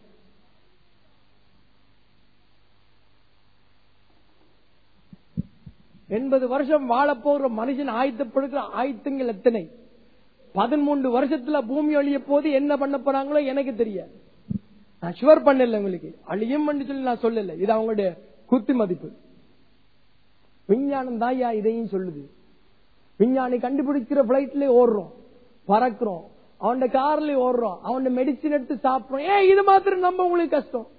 எண்பது வருஷம் வாழப் போகிற மனுஷன் ஆயத்தப்படுகிற ஆயத்தங்கள் எத்தனை பதிமூன்று வருஷத்துல பூமி அழிய போது என்ன பண்ண போறாங்களோ எனக்கு தெரியாது நான் ஷுவர் பண்ணல உங்களுக்கு அழியும் சொல்லி நான் சொல்லல இது அவங்களுடைய குத்து மதிப்பு விஞ்ஞானம் தாயா இதையும் சொல்லுது விஞ்ஞானி கண்டுபிடிக்கிற பிளைட்ல ஓடுறோம் பறக்கிறோம் அவன் கார்ல ஓடுறோம் அவன் மெடிசின் எடுத்து சாப்பிடுறோம் ஏ இது மாத்திரம் நம்ம உங்களுக்கு கஷ்டம்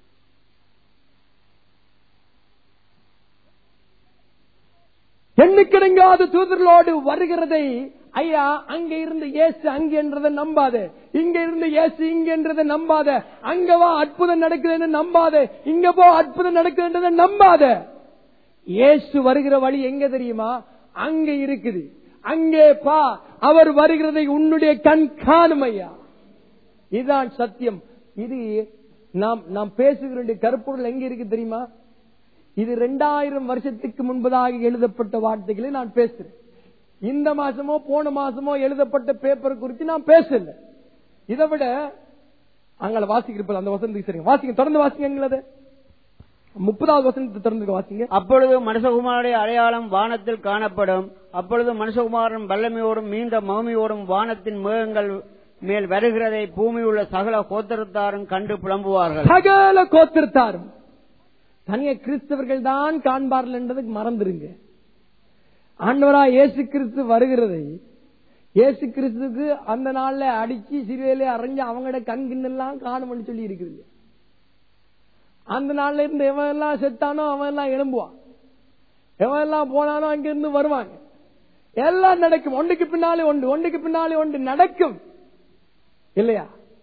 எண்ணுக்கிடங்காத தூதர்களோடு வருகிறதை ஐயா அங்க இருந்து இயேசு அங்க என்றதை நம்பாத இங்க இருந்து இயேசு இங்க என்றதை நம்பாத அங்க வா அற்புதம் நடக்குதுன்னு நம்பாத இங்க போ அற்புதம் நடக்குதுன்றதை நம்பாத இயேசு வருகிற வழி எங்க தெரியுமா அங்க இருக்குது அங்கே பா அவர் வருகிறதை உன்னுடைய கண் காணும் ஐயா இதுதான் சத்தியம் இது நாம் நாம் பேசுகிற கருப்பொருள் எங்க இருக்கு தெரியுமா இது ரெண்டாயிரம் வருஷத்துக்கு முன்பதாக எழுதப்பட்ட வார்த்தைகளை நான் பேசுறேன் இந்த மாசமோ போன மாசமோ எழுதப்பட்ட பேப்பர் குறித்து நான் பேசல இதை விட அங்கள வாசிக்கிறப்ப அந்த வசனத்துக்கு சரிங்க வாசிங்க தொடர்ந்து வாசிங்க எங்களது முப்பதாவது வசனத்தை தொடர்ந்து வாசிங்க அப்பொழுது மனுஷகுமாரனுடைய அடையாளம் வானத்தில் காணப்படும் அப்பொழுது மனுஷகுமாரன் வல்லமையோடும் மீண்ட மகிமையோடும் வானத்தின் மேகங்கள் மேல் வருகிறதை பூமி உள்ள சகல கோத்திரத்தாரும் கண்டு புலம்புவார்கள் சகல கோத்திரத்தாரும் தனிய கிறிஸ்தவர்கள் தான் காண்பார்கள் என்றதுக்கு மறந்துருங்க ஆண்டவரா இயேசு கிறிஸ்து வருகிறதை இயேசு கிறிஸ்துக்கு அந்த நாள்ல அடிச்சு சிறுவையில அரைஞ்சு அவங்களோட கண் கிண்ணெல்லாம் காணும்னு சொல்லி இருக்குது அந்த நாள்ல இருந்து எவன் எல்லாம் செத்தானோ அவன் எல்லாம் எழும்புவான் எவன் எல்லாம் போனானோ அங்கிருந்து வருவாங்க எல்லாம் நடக்கும் ஒன்றுக்கு பின்னாலே ஒன்று ஒன்றுக்கு பின்னாலே ஒன்று நடக்கும் இல்லையா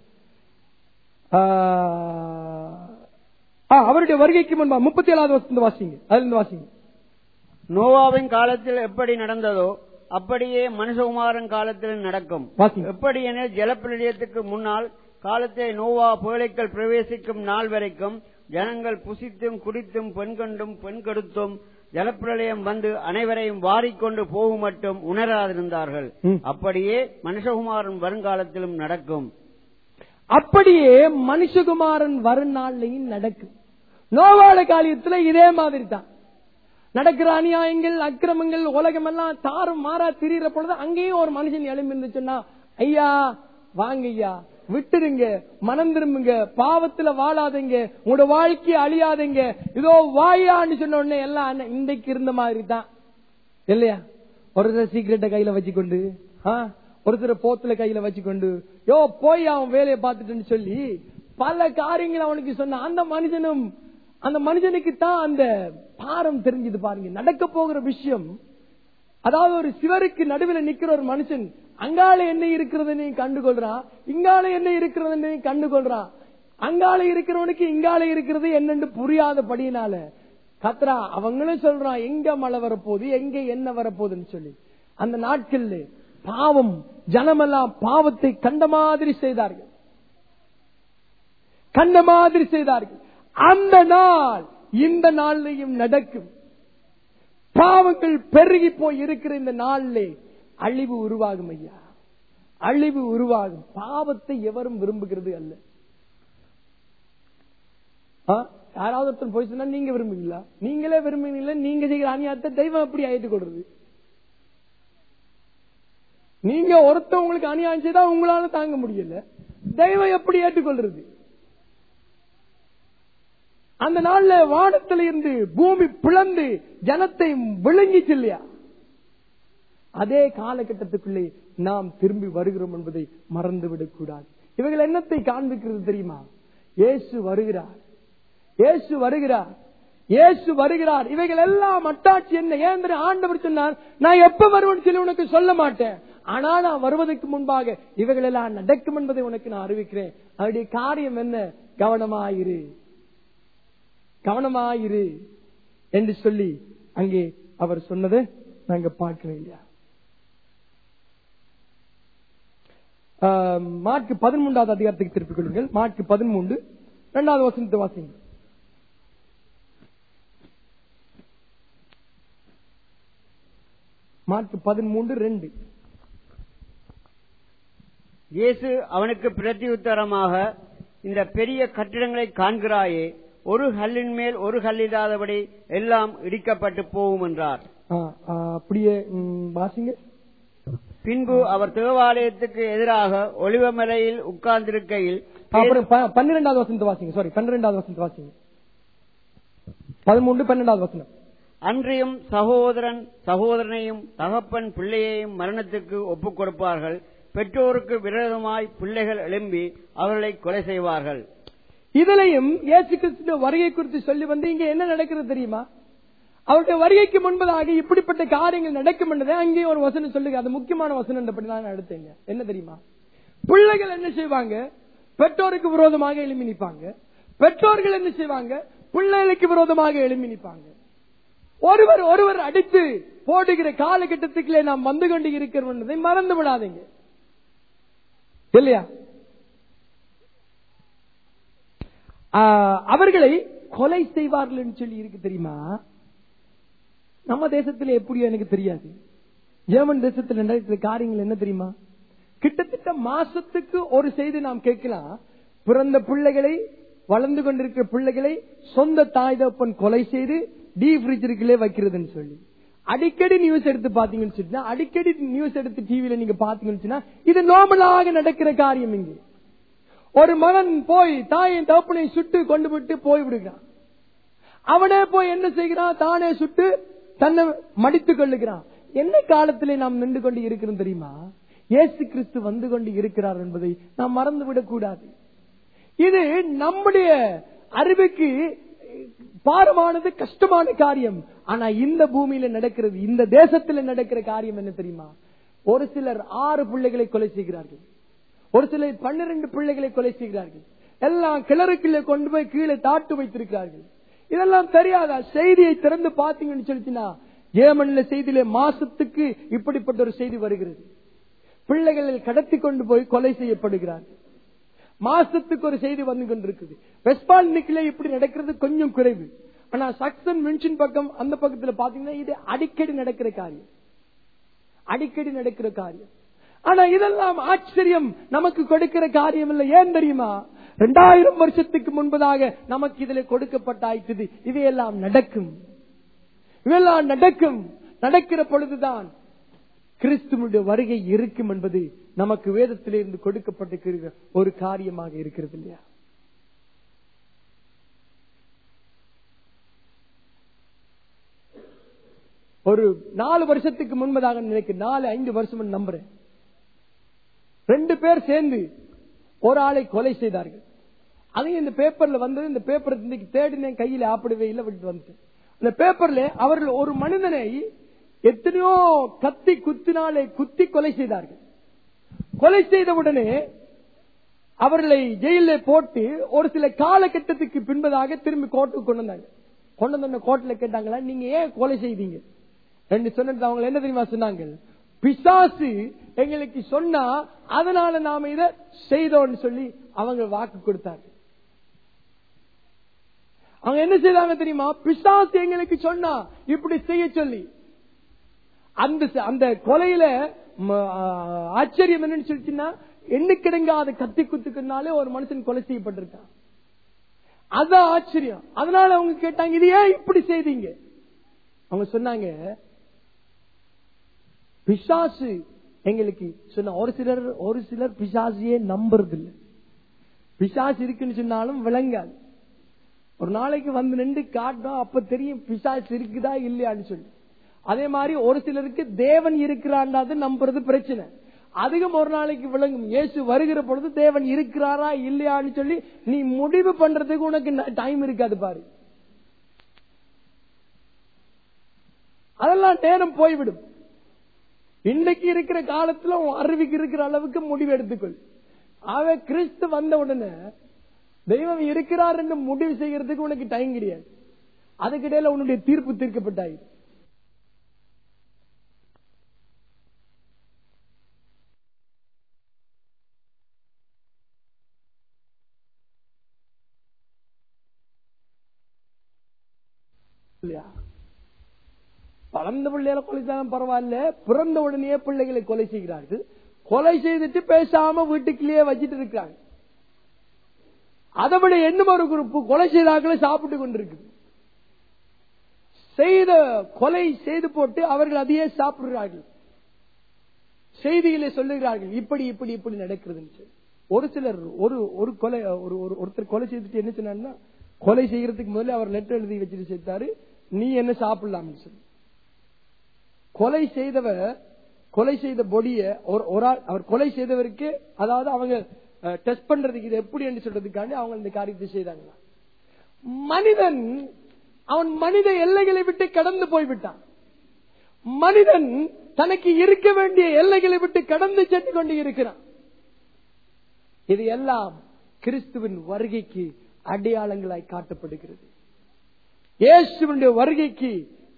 ஆ, அவருடைய வருகைக்கு முன்பா முப்பத்தி ஏழாவது வருஷத்து வாசிங்க அதுல இருந்து வாசிங்க நோவாவின் காலத்தில் எப்படி நடந்ததோ அப்படியே மனுஷகுமாரன் காலத்தில் நடக்கும் வாசிங்க எப்படி எனில் ஜலப்பிரளயத்துக்கு முன்னால் காலத்தை நோவா புகழைக்கள் பிரவேசிக்கும் நாள் வரைக்கும் ஜனங்கள் புசித்தும் குடித்தும் பெண் கண்டும் பெண் கெடுத்தும் ஜலப்பிரளயம் வந்து அனைவரையும் வாரிக்கொண்டு போகும் மட்டும் உணராதிருந்தார்கள் ம். அப்படியே மனுஷகுமாரன் வருங்காலத்திலும் நடக்கும் அப்படியே மனுஷகுமாரன் வரும் நாள்லையும் நடக்கும் நோவாட காலியத்துல இதே மாதிரி தான் நடக்கிற அநியாயங்கள் அக்கிரமங்கள் உலகம் எல்லாம் தாறும் மாறா திரியிற பொழுது அங்கேயும் ஒரு மனுஷன் எழும்பி சொன்னா ஐயா வாங்க ஐயா விட்டுருங்க மனம் திரும்புங்க பாவத்துல வாழாதீங்க உங்களோட வாழ்க்கையை அழியாதீங்க இதோ வாயான்னு சொன்ன உடனே எல்லாம் அண்ணன் இன்றைக்கு இருந்த மாதிரி தான் இல்லையா ஒரு சீக்கிரட்டை கையில வச்சுக்கொண்டு ஆ, ஒருத்தர் போத்துல கையில வச்சுக்கொண்டு யோ போய் அவன் வேலையை பார்த்துட்டுன்னு சொல்லி பல காரியங்கள் அவனுக்கு சொன்ன அந்த மனுஷனும் அந்த மனுஷனுக்கு தான் அந்த பாரம் தெரிஞ்சது பாருங்க நடக்க போகிற விஷயம் அதாவது ஒரு சிவருக்கு நடுவில் நிக்கிற ஒரு மனுஷன் அங்கால என்ன இருக்கிறதுன்னு கண்டுகொள்றான் இங்கால என்ன இருக்கிறதுன்னு கண்டுகொள்றான் அங்கால இருக்கிறவனுக்கு இங்கால இருக்கிறது என்னன்னு புரியாதபடியினால கத்ரா அவங்களும் சொல்றான் எங்க மழை வரப்போகுது எங்க என்ன வரப்போகுதுன்னு சொல்லி அந்த நாட்கள்ல பாவம் ஜனமெல்லாம் பாவத்தை கண்ட மாதிரி செய்தார்கள் கண்ட மாதிரி செய்தார்கள் அந்த நாள் இந்த நாள்லையும் நடக்கும் பாவங்கள் பெருகி போய் இருக்கிற இந்த நாளிலே அழிவு உருவாகும் ஐயா அழிவு உருவாகும் பாவத்தை எவரும் விரும்புகிறது அல்ல ஆ? யாராவது ஒருத்தர் போய் சொன்னா நீங்க விரும்புவீங்களா நீங்களே விரும்புவீங்களா நீங்க செய்கிற அநியாயத்தை தெய்வம் எப்படி ஏற்றுக்கொள்றது நீங்க ஒருத்தர் உங்களுக்கு அநியாயம் செய்தா உங்களால தாங்க முடியல தெய்வம் எப்படி ஏற்றுக்கொள்றது அந்த நாள்ல வானத்துல இருந்து பூமி பிளந்து ஜனத்தை விழுங்கிச்சு இல்லையா அதே காலகட்டத்துக்குள்ளே நாம் திரும்பி வருகிறோம் என்பதை மறந்துவிடக் கூடாது இவைகள் என்னத்தை காண்பிக்கிறது தெரியுமா இயேசு வருகிறார் இயேசு வருகிறார் இயேசு வருகிறார் இவைகள் எல்லாம் அட்டாட்சி என்ன ஏன் தெரியுமா? ஆண்டவர் சொன்னார் நான் எப்ப வருவேன்னு சொல்லி உனக்கு சொல்ல மாட்டேன் ஆனா நான் வருவதற்கு முன்பாக இவைகள் எல்லாம் நடக்கும் என்பதை உனக்கு நான் அறிவிக்கிறேன் அவருடைய காரியம் என்ன கவனமாயிரு கவனமாயிரு என்று சொல்லி அங்கே அவர் சொன்னதை நாங்க பார்க்கிறோம் இல்லையா ஆஹ், மார்க்கு பதிமூன்றாவது அதிகாரத்துக்கு திருப்பிக் கொள்ளுங்கள் மார்க்கு பதிமூன்று இரண்டாவது வசனத்தை வாசிங்க மார்க்கு பதிமூன்று ரெண்டு இயேசு அவனுக்கு பிரதியுத்தரமாக இந்த பெரிய கட்டிடங்களை காண்கிறாயே ஒரு கல்லின் மேல் ஒரு கல்லில்லாதபடி எல்லாம் இடிக்கப்பட்டு போகும் என்றார் ஆ, ஆ, அப்படியே ம், வாசிங்க பின்பு அவர் தேவாலயத்துக்கு எதிராக ஒளிவமலையில் உட்கார்ந்திருக்கையில் அப்புறம் ப- பன்னிரெண்டாவது வசனத்தை வாசிங்க சாரி பன்னிரெண்டாவது வசனத்தை வாசிங்க பதிமூன்று பன்னெண்டாவது வசனம் அன்றியும் சகோதரன் சகோதரனையும் தகப்பன் பிள்ளையையும் மரணத்துக்கு ஒப்புக் கொடுப்பார்கள் பெற்றோருக்கு விரோதமாய் பிள்ளைகள் எழும்பி அவர்களை கொலை செய்வார்கள் இதுலயும் இயேசு கிறிஸ்துவ வருகை குறித்து சொல்லி வந்து இங்க என்ன நடக்கிறது தெரியுமா அவருடைய வருகைக்கு முன்பதாக இப்படிப்பட்ட காரியங்கள் நடக்கும் என்றதை அங்கேயும் ஒரு வசனம் சொல்லுங்க அது முக்கியமான வசனம் என்றபடி நான் எடுத்தேங்க என்ன தெரியுமா பிள்ளைகள் என்ன செய்வாங்க பெற்றோருக்கு விரோதமாக எழுப்பி நிற்பாங்க பெற்றோர்கள் என்ன செய்வாங்க பிள்ளைகளுக்கு விரோதமாக எழுப்பி நிற்பாங்க ஒருவர் ஒருவர் அடித்து போடுகிற காலகட்டத்துக்குள்ளே நாம் வந்து கொண்டு இருக்கிறோம் என்பதை மறந்து விடாதீங்க இல்லையா ஆஹ், அவர்களை கொலை செய்வார்கள் என்று சொல்லி இருக்கு தெரியுமா நம்ம தேசத்துல எப்படியோ எனக்கு தெரியாது ஜெர்மன் தேசத்தில் நடக்கிற காரியங்கள் என்ன தெரியுமா கிட்டத்தட்ட மாசத்துக்கு ஒரு செய்தி நாம் கேட்கலாம் பிறந்த பிள்ளைகளை வளர்ந்து கொண்டிருக்கிற பிள்ளைகளை சொந்த தாய் தகப்பன் கொலை செய்து டீ ஃபிரிட்ஜருக்குள்ளே வைக்கிறதுன்னு சொல்லி அடிக்கடி நியூஸ் எடுத்து பாத்தீங்கன்னு சொன்னா அடிக்கடி நியூஸ் எடுத்து டிவியில நீங்க பாத்தீங்கன்னு சொன்னா இது நார்மலாக நடக்கிற காரியம் இங்கே ஒரு மகன் போய் தாயின் தகப்பனை சுட்டு கொண்டு விட்டு போய் விடுகிறான் அவனே போய் என்ன செய்கிறான் தானே சுட்டு தன்னை மடித்துக் கொள்ளுகிறான் என்ன காலத்திலே நாம் நின்று கொண்டு இருக்கிறோம் தெரியுமா இயேசு கிறிஸ்து வந்து கொண்டு இருக்கிறார் என்பதை நாம் மறந்து விடக்கூடாது இது நம்முடைய அறிவுக்கு பாரமானது கஷ்டமான காரியம் ஆனா இந்த பூமியில நடக்கிறது இந்த தேசத்துல நடக்கிற காரியம் என்ன தெரியுமா ஒரு சிலர் ஆறு பிள்ளைகளை கொலை செய்கிறார்கள் ஒரு சிலர் பன்னிரண்டு பிள்ளைகளை கொலை செய்கிறார்கள் எல்லாம் கிணறுக்குள்ளே கொண்டு போய் கீழே தாட்டு வைத்திருக்கிறார்கள் இதெல்லாம் தெரியாதா செய்தியை திறந்து பாத்தீங்கன்னு சொல்லிச்சுன்னா ஏமன்ல செய்தியிலே மாசத்துக்கு இப்படிப்பட்ட ஒரு செய்தி வருகிறது பிள்ளைகளை கடத்தி கொண்டு போய் கொலை செய்யப்படுகிறார்கள் மாசத்துக்கு ஒரு செய்தி வந்து கொண்டிருக்குது வெஸ்பால்னிக்கிலே இப்படி நடக்கிறது கொஞ்சம் குறைவு ஆனா சக்சன் மென்ஷன் பக்கம் அந்த பக்கத்துல பாத்தீங்கன்னா இது அடிக்கடி நடக்கிற காரியம் அடிக்கடி நடக்கிற காரியம் ஆனா இதெல்லாம் ஆச்சரியம் நமக்கு கொடுக்கிற காரியம் இல்லை ஏன் தெரியுமா இரண்டாயிரம் வருஷத்துக்கு முன்பதாக நமக்கு இதுல கொடுக்கப்பட்ட ஆயிற்று இவையெல்லாம் நடக்கும் இவையெல்லாம் நடக்கும் நடக்கிற பொழுதுதான் கிறிஸ்துவனுடைய வருகை இருக்கும் என்பது நமக்கு வேதத்திலிருந்து கொடுக்கப்பட்டிருக்கிற ஒரு காரியமாக இருக்கிறது இல்லையா ஒரு நாலு வருஷத்துக்கு முன்பதாக நினைக்கிறேன் நாலு ஐந்து வருஷம் நம்புறேன் ரெண்டு பேர் சேர்ந்து ஒரு ஆளை கொலை செய்தார்கள் அதையும் இந்த பேப்பர்ல வந்தது இந்த பேப்பர் இன்னைக்கு தேடினேன் கையில ஆப்பிடவே இல்லை விட்டு வந்துட்டேன் அந்த பேப்பர்ல அவர்கள் ஒரு மனிதனை எத்தனையோ கத்தி குத்தினாலே குத்தி கொலை செய்தார்கள் கொலை செய்த உடனே அவர்களை ஜெயிலில் போட்டு ஒரு சில காலகட்டத்துக்கு பின்பதாக திரும்பி கோர்ட்டுக்கு கொண்டு வந்தாங்க கொண்டு வந்த கோர்ட்ல கேட்டாங்களா நீங்க ஏன் கொலை செய்தீங்க என்று சொன்னது அவங்க என்ன தெரியுமா சொன்னாங்க பிசாசு எங்களுக்கு சொன்னா அதனால நாம இத செய்தோம்னு சொல்லி அவங்க வாக்கு கொடுத்தாங்க அவங்க என்ன செய்தாங்க தெரியுமா பிசாசு எங்களுக்கு சொன்னா இப்படி செய்ய சொல்லி அந்த அந்த கொலையில ம, ஆ, ஆச்சரியம் என்னன்னு சொல்லிச்சுன்னா எண்ணுக்கிடங்காத கத்தி குத்துக்குனாலே ஒரு மனுஷன் கொலை செய்யப்பட்டிருக்கான் அதான் ஆச்சரியம் அதனால அவங்க கேட்டாங்க இது ஏன் இப்படி செய்தீங்க அவங்க சொன்னாங்க பிசாசு எங்களுக்கு சொன்ன ஒரு சிலர் ஒரு சிலர் பிசாசியே நம்புறது இல்ல பிசாசு இருக்குன்னு சொன்னாலும் விளங்காது ஒரு நாளைக்கு வந்து நின்று காட்டும் அப்ப தெரியும் பிசாசு இருக்குதா இல்லையான்னு சொல்லி அதே மாதிரி ஒரு சிலருக்கு தேவன் இருக்கிறான்டாது நம்புறது பிரச்சனை அதிகம் ஒரு நாளைக்கு விளங்கும் இயேசு வருகிற பொழுது தேவன் இருக்கிறாரா இல்லையான்னு சொல்லி நீ முடிவு பண்றதுக்கு உனக்கு டைம் இருக்காது பாரு அதெல்லாம் நேரம் போய்விடும் இன்னைக்கு இருக்கிற காலத்துல உன் அறிவுக்கு இருக்கிற அளவுக்கு முடிவு எடுத்துக்கொள் அவ கிறிஸ்து வந்த உடனே தெய்வம் இருக்கிறார் என்று முடிவு செய்யறதுக்கு உனக்கு டைம் கிடையாது அதுக்கிடையில உன்னுடைய தீர்ப்பு தீர்க்கப்பட்டாயிரு இல்லையா வளர்ந்த பிள்ளைகளை கொலை செய்தாலும் பரவாயில்ல பிறந்த உடனே பிள்ளைகளை கொலை செய்கிறார்கள் கொலை செய்துட்டு பேசாம வீட்டுக்குள்ளேயே வச்சிட்டு இருக்காங்க அதை விட இன்னும் ஒரு குரூப் கொலை செய்தாக்களை சாப்பிட்டு கொண்டிருக்குது செய்த கொலை செய்து போட்டு அவர்கள் அதையே சாப்பிடுறார்கள் செய்திகளை சொல்லுகிறார்கள் இப்படி இப்படி இப்படி நடக்கிறது ஒரு சிலர் ஒரு ஒரு கொலை ஒரு ஒரு- ஒருத்தர் கொலை செய்துட்டு என்ன சொன்னாருன்னா கொலை செய்யறதுக்கு முதல்ல அவர் லெட்டர் எழுதி வச்சுட்டு சேர்த்தாரு நீ என்ன சாப்பிடலாம்னு சொல்லி கொலை செய்தவர் கொலை செய்த பொடிய ஒரு ஒரு ஆள் அவர் கொலை செய்தவருக்கு அதாவது அவங்க டெஸ்ட் பண்றதுக்கு இது எப்படி என்று சொல்றதுக்காண்டி அவங்க இந்த காரியத்தை செய்தாங்க மனிதன் அவன் மனித எல்லைகளை விட்டு கடந்து போய்விட்டான் மனிதன் தனக்கு இருக்க வேண்டிய எல்லைகளை விட்டு கடந்து சென்று கொண்டு இருக்கிறான் இது எல்லாம் கிறிஸ்துவின் வருகைக்கு அடையாளங்களாய் காட்டப்படுகிறது இயேசுவனுடைய வருகைக்கு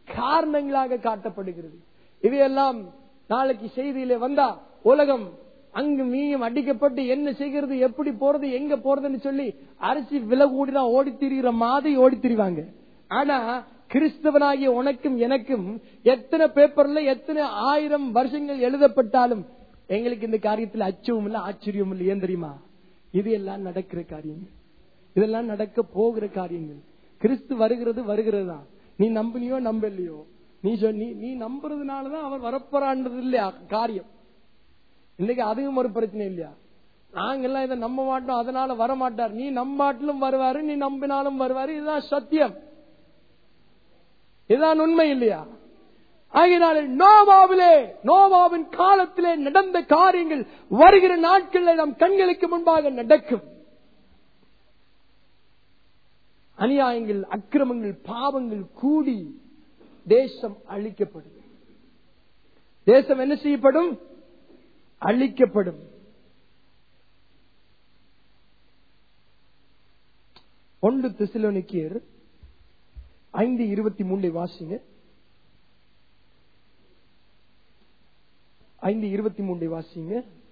காரணங்களாக காட்டப்படுகிறது இவையெல்லாம் நாளைக்கு செய்தியில வந்தா உலகம் அங்கு மீயும் அடிக்கப்பட்டு என்ன செய்கிறது எப்படி போறது எங்க போறதுன்னு சொல்லி அரிசி விலை கூடினா ஓடி திரிகிற மாதிரி ஓடி திரிவாங்க ஆனா கிறிஸ்தவனாகிய உனக்கும் எனக்கும் எத்தனை பேப்பர்ல எத்தனை ஆயிரம் வருஷங்கள் எழுதப்பட்டாலும் எங்களுக்கு இந்த காரியத்தில் அச்சவும் இல்லை ஆச்சரியமும் இல்லை ஏன் தெரியுமா இது எல்லாம் நடக்கிற காரியங்கள் இதெல்லாம் நடக்க போகிற காரியங்கள் கிறிஸ்து வருகிறது வருகிறது தான் நீ நம்பினியோ நம்பலையோ நீ சொன்னி நீ நம்புறதுனாலதான் அவர் வரப்போறான்றது இல்லையா காரியம் இன்னைக்கு அதுவும் ஒரு பிரச்சனை இல்லையா நாங்கெல்லாம் இதை நம்ப மாட்டோம் அதனால வர மாட்டார் நீ நம்பாட்டிலும் வருவாரு நீ நம்பினாலும் வருவாரு இதுதான் சத்தியம் இதுதான் உண்மை இல்லையா ஆகையினாலே நோவாவிலே நோவாவின் காலத்திலே நடந்த காரியங்கள் வருகிற நாட்களில் நம் கண்களுக்கு முன்பாக நடக்கும் அநியாயங்கள் அக்கிரமங்கள் பாவங்கள் கூடி தேசம் அழிக்கப்படும் தேசம் என்ன செய்யப்படும் அழிக்கப்படும் ஒன்று திசிலோனிக்கியர் ஐந்து இருபத்தி மூன்றை வாசிங்க ஐந்து இருபத்தி மூன்றை வாசிங்க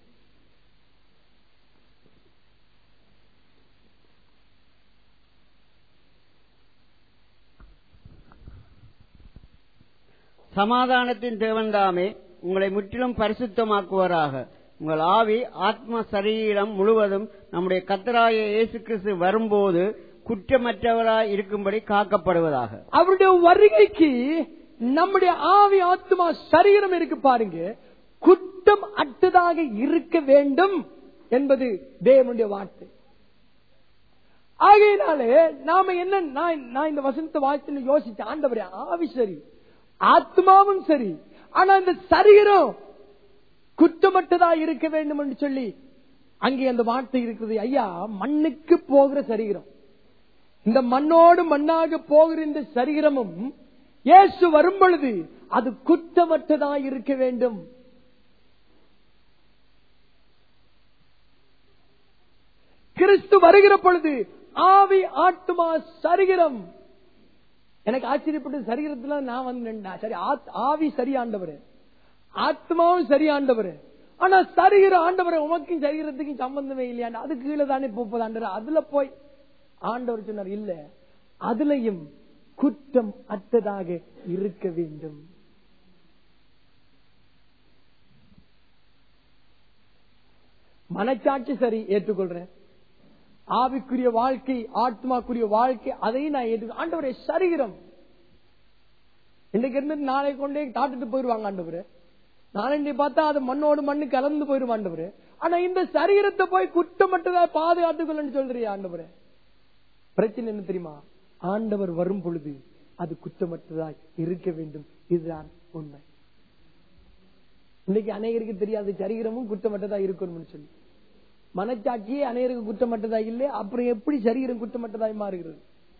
சமாதானத்தின் தேவன்தாமே உங்களை முற்றிலும் பரிசுத்தமாக்குவாராக உங்கள் ஆவி ஆத்ம சரீரம் முழுவதும் நம்முடைய கத்தராய இயேசு கிறிஸ்து வரும்போது குற்றமற்றவராய் இருக்கும்படி காக்கப்படுவதாக அவருடைய வருகைக்கு நம்முடைய ஆவி ஆத்மா சரீரம் இருக்கு பாருங்க குற்றம் அற்றதாக இருக்க வேண்டும் என்பது தேவனுடைய வார்த்தை ஆகையினாலே நாம என்ன நான் நான் இந்த வசனத்தை வாய்த்து யோசிச்சேன் ஆண்டவரே ஆவி சரி ஆத்மாவும் சரி ஆனா இந்த சரீரம் குற்றமற்றதா இருக்க வேண்டும் என்று சொல்லி அங்கே அந்த வார்த்தை இருக்குது ஐயா மண்ணுக்கு போகிற சரீரம் இந்த மண்ணோடு மண்ணாக போகிற இந்த சரீரமும் இயேசு வரும் பொழுது அது குற்றமற்றதா இருக்க வேண்டும் கிறிஸ்து வருகிற பொழுது ஆவி ஆத்மா சரீரம் எனக்கு ஆச்சரியப்பட்ட சரீரத்துல நான் வந்து நின்றேன். சரி ஆத்- ஆவி சரியாண்டவர் ஆத்மாவும் சரியாண்டவர் ஆனா சரீர ஆண்டவர் உமக்கும் சரீரத்துக்கும் சம்பந்தமே இல்லையா அது கீழே தானே போப்பது ஆண்டவர் அதுல போய் ஆண்டவர் சொன்னார் இல்ல அதுலயும் குற்றம் அற்றதாக இருக்க வேண்டும் மனச்சாட்சி சரி ஏற்றுக்கொள்றேன் ஆவிக்குரிய வாழ்க்கை ஆத்மாக்குரிய வாழ்க்கை அதையும் நான் ஏற்று ஆண்டவரே சரீரம் இன்னைக்கு இருந்து நாளை கொண்டே தாட்டுட்டு போயிருவாங்க ஆண்டவரு நாளை பார்த்தா அது மண்ணோடு மண்ணு கலந்து போயிருவான் ஆண்டவரு ஆனா இந்த சரீரத்தை போய் குற்றமற்றதா பாதுகாத்துக்கொள்ளு சொல்றியா ஆண்டவரே பிரச்சனை என்ன தெரியுமா ஆண்டவர் வரும் பொழுது அது குற்றமற்றதாய் இருக்க வேண்டும் இதுதான் உண்மை இன்னைக்கு அநேகருக்கு தெரியாது சரீரமும் குற்றமற்றதா இருக்கணும்னு சொல்லி மனச்சாட்சியே அநேகருக்கு குற்றமற்றதா இல்லை அப்புறம் எப்படி சரீரம் குற்றமற்றதாய் மாறுகிறது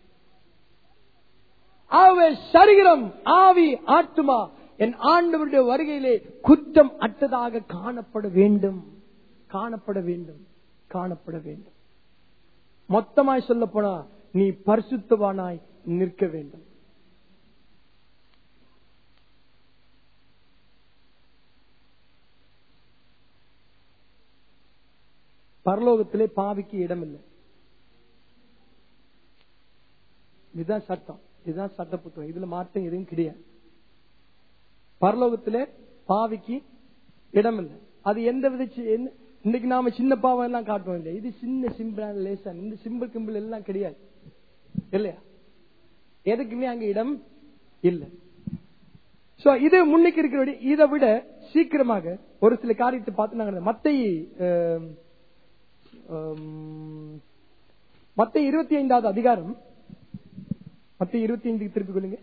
ஆகவே சரீரம் ஆவி ஆத்மா என் ஆண்டவருடைய வருகையிலே குற்றம் அற்றதாக காணப்பட வேண்டும் காணப்பட வேண்டும் காணப்பட வேண்டும் மொத்தமாய் சொல்ல போனா நீ பரிசுத்தவானாய் நிற்க வேண்டும் பரலோகத்திலே பாவிக்கு இடம் இல்லை இதுதான் சட்டம் இதுதான் சட்ட புத்தகம் இதுல மாற்றம் எதுவும் கிடையாது பரலோகத்திலே பாவிக்கு இடம் இல்லை அது எந்த வித சி- என்ன- இன்னைக்கு நாம சின்ன பாவம் எல்லாம் காட்டுவோம் இல்லையா இது சின்ன சிம்பிளான லேசான இந்த சிம்பிள் கிம்பிள் எல்லாம் கிடையாது இல்லையா எதுக்குமே அங்க இடம் இல்லை சோ இது முன்னுக்கு இருக்கிற இதை விட சீக்கிரமாக ஒரு சில காரியத்தை பார்த்து நாங்க மத்தை மத்த இருபத்தி ஐந்தாவது அதிகாரம் மத்த இருபத்தி ஐந்து திருப்பிக் கொள்ளுங்க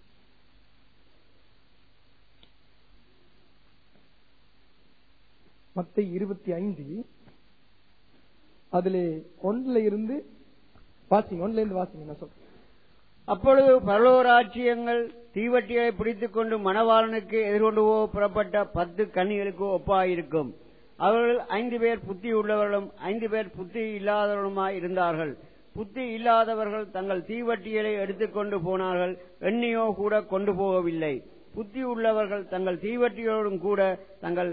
மத்த இருபத்தி ஐந்து அதுல ஒன்றுல இருந்து வாசிங்க ஒன்றுல இருந்து வாசிங்க நான் சொல்றேன் அப்பொழுது பரலோராட்சியங்கள் தீவட்டிகளை பிடித்துக் கொண்டு மணவாளனுக்கு எதிர்கொண்டு போக புறப்பட்ட பத்து கன்னிகளுக்கு ஒப்பாயிருக்கும் அவர்கள் ஐந்து பேர் புத்தி உள்ளவர்களும் ஐந்து பேர் புத்தி இல்லாதவர்களுமாய் இருந்தார்கள் புத்தி இல்லாதவர்கள் தங்கள் தீவட்டிகளை எடுத்துக்கொண்டு போனார்கள் எண்ணியோ கூட கொண்டு போகவில்லை புத்தி உள்ளவர்கள் தங்கள் தீவட்டியோடும் கூட தங்கள்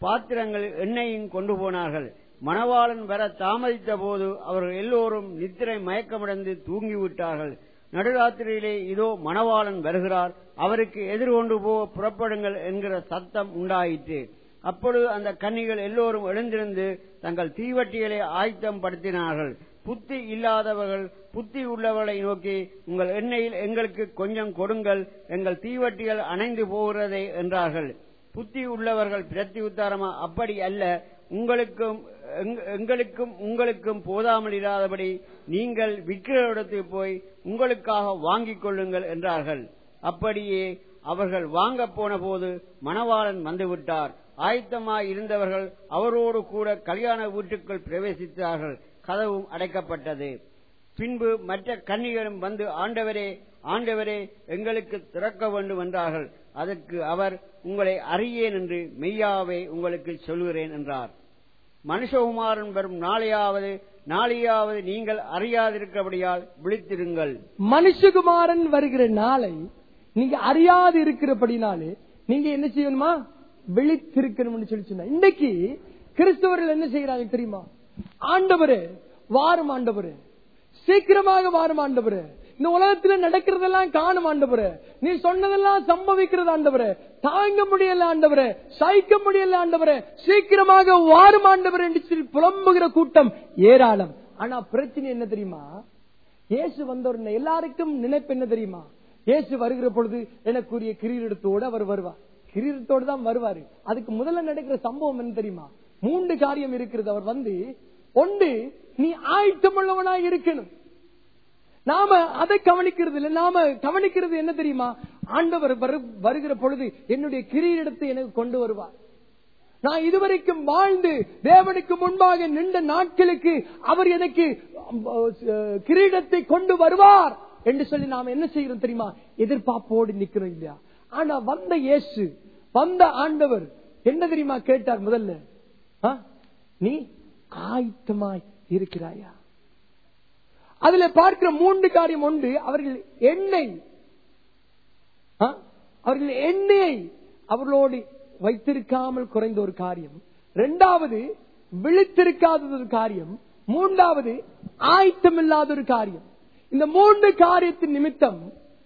பாத்திரங்களில் எண்ணெயும் கொண்டு போனார்கள் மணவாளன் வர தாமதித்த போது அவர்கள் எல்லோரும் நித்திரை மயக்கமடைந்து தூங்கிவிட்டார்கள் நடுராத்திரியிலே இதோ மணவாளன் வருகிறார் அவருக்கு எதிர்கொண்டு போ புறப்படுங்கள் என்கிற சத்தம் உண்டாயிற்று அப்பொழுது அந்த கன்னிகள் எல்லோரும் எழுந்திருந்து தங்கள் தீவட்டிகளை ஆயத்தம் படுத்தினார்கள் புத்தி இல்லாதவர்கள் புத்தி உள்ளவர்களை நோக்கி உங்கள் எண்ணெயில் எங்களுக்கு கொஞ்சம் கொடுங்கள் எங்கள் தீவட்டிகள் அணைந்து போகிறதே என்றார்கள் புத்தி உள்ளவர்கள் பிரத்தி உத்தாரமா அப்படி அல்ல உங்களுக்கும் எங்க- எங்களுக்கும் உங்களுக்கும் போதாமல் இராதபடி நீங்கள் விற்கிற இடத்துக்கு போய் உங்களுக்காக வாங்கிக் கொள்ளுங்கள் என்றார்கள் அப்படியே அவர்கள் வாங்க போன போது மணவாளன் வந்துவிட்டார் ஆயத்தமாய் இருந்தவர்கள் அவரோடு கூட கல்யாண வீட்டுக்குள் பிரவேசித்தார்கள் கதவும் அடைக்கப்பட்டது பின்பு மற்ற கன்னிகளும் வந்து ஆண்டவரே ஆண்டவரே எங்களுக்கு திறக்க வேண்டும் என்றார்கள் அதற்கு அவர் உங்களை அறியேன் என்று மெய்யாவே உங்களுக்கு சொல்கிறேன் என்றார் மனுஷகுமாரன் வரும் நாளையாவது நாளையாவது நீங்கள் அறியாதிருக்கிறபடியால் விழித்திருங்கள் மனுஷகுமாரன் வருகிற நாளை நீங்க அறியாது இருக்கிறபடினாலே நீங்க என்ன செய்யணுமா விழித்திருக்கணும்னு சொல்லி சொன்ன இன்னைக்கு கிறிஸ்தவர்கள் என்ன செய்யறாங்க தெரியுமா ஆண்டவரே வாரும் ஆண்டவரே சீக்கிரமாக வாரும் ஆண்டவரே இந்த உலகத்துல நடக்கிறதெல்லாம் காணும் ஆண்டவரே நீ சொன்னதெல்லாம் சம்பவிக்கிறது ஆண்டவரே தாங்க முடியல ஆண்டவரே சகிக்க முடியல ஆண்டவரே சீக்கிரமாக வாரும் ஆண்டவரே என்று சொல்லி புலம்புகிற கூட்டம் ஏராளம் ஆனா பிரச்சனை என்ன தெரியுமா இயேசு வந்தவர் எல்லாருக்கும் நினைப்பு என்ன தெரியுமா இயேசு வருகிற பொழுது எனக்குரிய கிரீடத்தோடு அவர் வருவார் கிரீடத்தோடு தான் வருவாரு அதுக்கு முதல்ல நடக்கிற சம்பவம் என்ன தெரியுமா மூன்று காரியம் இருக்கிறது அவர் வந்து ஒன்று நீ ஆயத்தமுள்ளவனா இருக்கணும் நாம அதை கவனிக்கிறது இல்லை நாம கவனிக்கிறது என்ன தெரியுமா ஆண்டவர் வரு- வருகிற பொழுது என்னுடைய கிரீடத்தை எனக்கு கொண்டு வருவார் நான் இதுவரைக்கும் வாழ்ந்து தேவனுக்கு முன்பாக நின்ற நாட்களுக்கு அவர் எனக்கு அஹ், கிரீடத்தை கொண்டு வருவார் என்று சொல்லி நாம் என்ன செய்கிறோம் தெரியுமா எதிர்பார்ப்போடு நிக்கிறோம் இல்லையா ஆனா வந்த இயேசு வந்த ஆண்டவர் என்ன தெரியுமா கேட்டார் முதல்ல ஆ? நீ ஆயத்தமாய் இருக்கிறாயா அதுல பார்க்கிற மூன்று காரியம் ஒன்று அவர்கள் எண்ணெய் ஆ? அவர்கள் எண்ணெயை அவர்களோடு வைத்திருக்காமல் குறைந்த ஒரு காரியம் இரண்டாவது விழித்திருக்காதது ஒரு காரியம் மூன்றாவது ஆயத்தமில்லாத ஒரு காரியம் இந்த மூன்று காரியத்தின் நிமித்தம்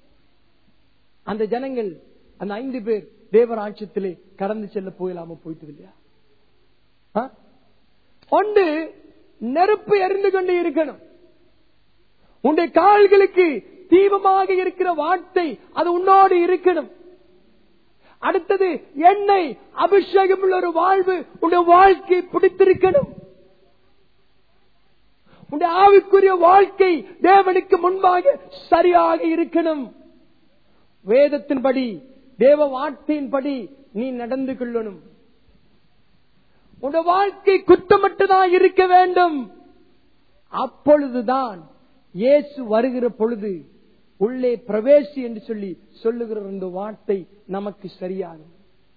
அந்த ஜனங்கள் அந்த ஐந்து பேர் தேவராட்சியத்திலே கடந்து செல்ல போயிடாம போயிட்டு இல்லையா ஆ? ஒன்று நெருப்பு எரிந்து கொண்டு இருக்கணும் உன்னுடைய கால்களுக்கு தீபமாக இருக்கிற வார்த்தை அது உன்னோடு இருக்கணும் அடுத்தது எண்ணெய் அபிஷேகம் உள்ள ஒரு வாழ்வு உன்னுடைய வாழ்க்கை பிடித்திருக்கணும் உன்னுடைய ஆவிக்குரிய வாழ்க்கை தேவனுக்கு முன்பாக சரியாக இருக்கணும் வேதத்தின்படி தேவ வார்த்தையின்படி நீ நடந்து கொள்ளணும் உன்னுடைய வாழ்க்கை குற்றமற்றதாக இருக்க வேண்டும் அப்பொழுதுதான் இயேசு வருகிற பொழுது உள்ளே பிரவேசி என்று சொல்லி சொல்லுகிற இந்த வார்த்தை நமக்கு சரியாகும்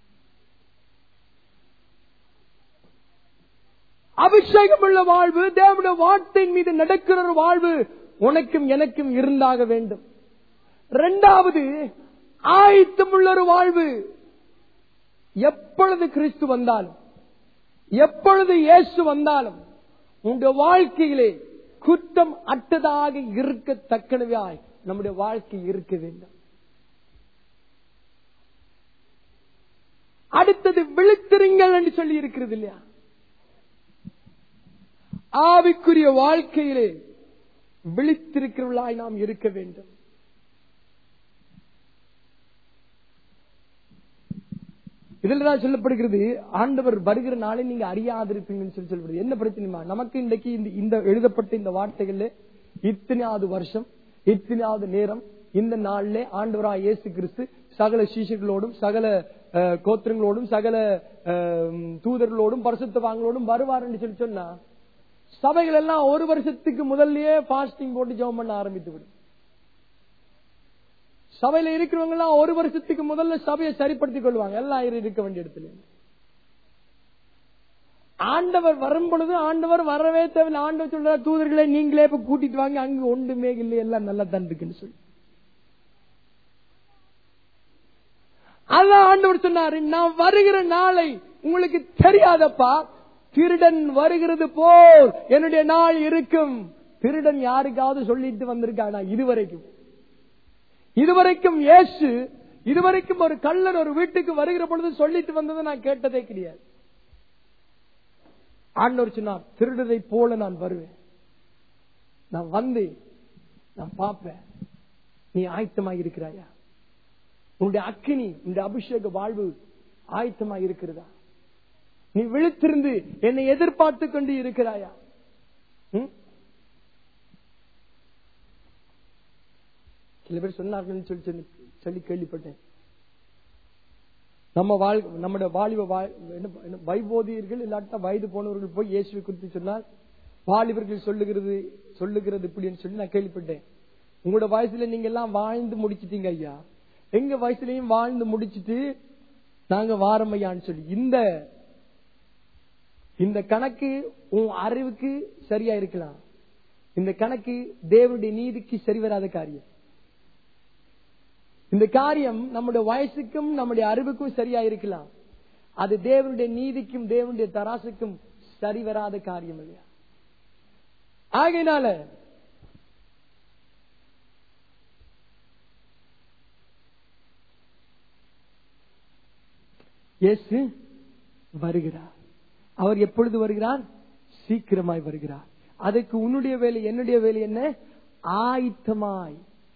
அபிஷேகம் உள்ள வாழ்வு தேவனுடைய வார்த்தையின் மீது நடக்கிற ஒரு வாழ்வு உனக்கும் எனக்கும் இருந்தாக வேண்டும் இரண்டாவது ஆயத்தம் உள்ள ஒரு வாழ்வு எப்பொழுது கிறிஸ்து வந்தாலும் எப்பொழுது இயேசு வந்தாலும் உங்க வாழ்க்கையிலே குற்றம் அற்றதாக இருக்கத்தக்கனவாய் நம்முடைய வாழ்க்கை இருக்க வேண்டும் அடுத்தது விழித்திருங்கள் என்று சொல்லி இருக்கிறது இல்லையா ஆவிக்குரிய வாழ்க்கையிலே விழித்திருக்கிறவர்களாய் நாம் இருக்க வேண்டும் இதுலதான் சொல்லப்படுகிறது ஆண்டவர் வருகிற நாளை நீங்க அறியாதிருப்பீங்கன்னு சொல்லி சொல்லப்படுது என்ன பிரச்சனைமா நமக்கு இன்றைக்கு இந்த இந்த எழுதப்பட்ட இந்த வார்த்தைகள்ல இத்தனையாவது வருஷம் இத்தனையாவது நேரம் இந்த நாள்ல ஆண்டவராய் இயேசு கிறிஸ்து சகல சீஷர்களோடும் சகல அஹ், கோத்திரங்களோடும் சகல அஹ், தூதர்களோடும் பரிசுத்தவாங்களோடும் வருவார் என்று சொல்லி சொன்னா சபைகள் எல்லாம் ஒரு வருஷத்துக்கு முதல்லயே பாஸ்டிங் போட்டு ஜெபம் பண்ண ஆரம்பித்து விடும் சபையில இருக்கிறவங்க எல்லாம் ஒரு வருஷத்துக்கு முதல்ல சபையை சரிப்படுத்திக் கொள்வாங்க எல்லாம் இரு- இருக்க வேண்டிய இடத்துல ஆண்டவர் வரும் பொழுது ஆண்டவர் வரவே தேவையில்லை ஆண்டவர் சொல்ற தூதர்களை நீங்களே இப்ப கூட்டிட்டு வாங்க அங்க ஒன்றுமே இல்லை எல்லாம் நல்லா தான் இருக்குன்னு சொல்லி அதான் ஆண்டவர் சொன்னாரு நான் வருகிற நாளை உங்களுக்கு தெரியாதப்பா திருடன் வருகிறது போல் என்னுடைய நாள் இருக்கும் திருடன் யாருக்காவது சொல்லிட்டு வந்திருக்கானா இதுவரைக்கும் இதுவரைக்கும் இயேசு இதுவரைக்கும் ஒரு கள்ளன் ஒரு வீட்டுக்கு வருகிற பொழுது சொல்லிட்டு வந்ததை நான் கேட்டதே கிடையாது ஆண்டவர் சொன்னார் திருடரை போல நான் வருவேன் நான் வந்து நான் பார்ப்பேன் நீ ஆயத்தமாக இருக்கிறாயா உன்னுடைய அக்கினி உன்னுடைய அபிஷேக வாழ்வு ஆயத்தமாக இருக்கிறதா நீ விழித்திருந்து என்னை எதிர்பார்த்து கொண்டு இருக்கிறாயா ம்? சில பேர் சொன்னார்கள் சொல்லி சொல்லி- சொல்லி கேள்விப்பட்டேன் நம்ம வாழ் நம்முடைய வாலிப வாழ்- என்ன- என்ன வைபோதியர்கள் இல்லாட்டா வயது போனவர்கள் போய் இயேசுவை குறித்து சொன்னால் வாலிபர்கள் சொல்லுகிறது சொல்லுகிறது இப்படின்னு சொல்லி நான் கேள்விப்பட்டேன் உங்களோட வயசுல நீங்க எல்லாம் வாழ்ந்து முடிச்சிட்டீங்க ஐயா எங்க வயசுலயும் வாழ்ந்து முடிச்சிட்டு நாங்க வாரம் ஐயான்னு சொல்லி இந்த இந்த கணக்கு உன் அறிவுக்கு சரியா இருக்கலாம் இந்த கணக்கு தேவனுடைய நீதிக்கு சரி வராத காரியம் இந்த காரியம் நம்முடைய வயசுக்கும் நம்முடைய அறிவுக்கும் சரியா இருக்கலாம் அது தேவனுடைய நீதிக்கும் தேவனுடைய தராசுக்கும் சரி வராத காரியம் இல்லையா ஆகையினால இயேசு வருகிறார் அவர் எப்பொழுது வருகிறார் சீக்கிரமாய் வருகிறார் அதுக்கு உன்னுடைய வேலை என்னுடைய வேலை என்ன ஆயத்தமாய்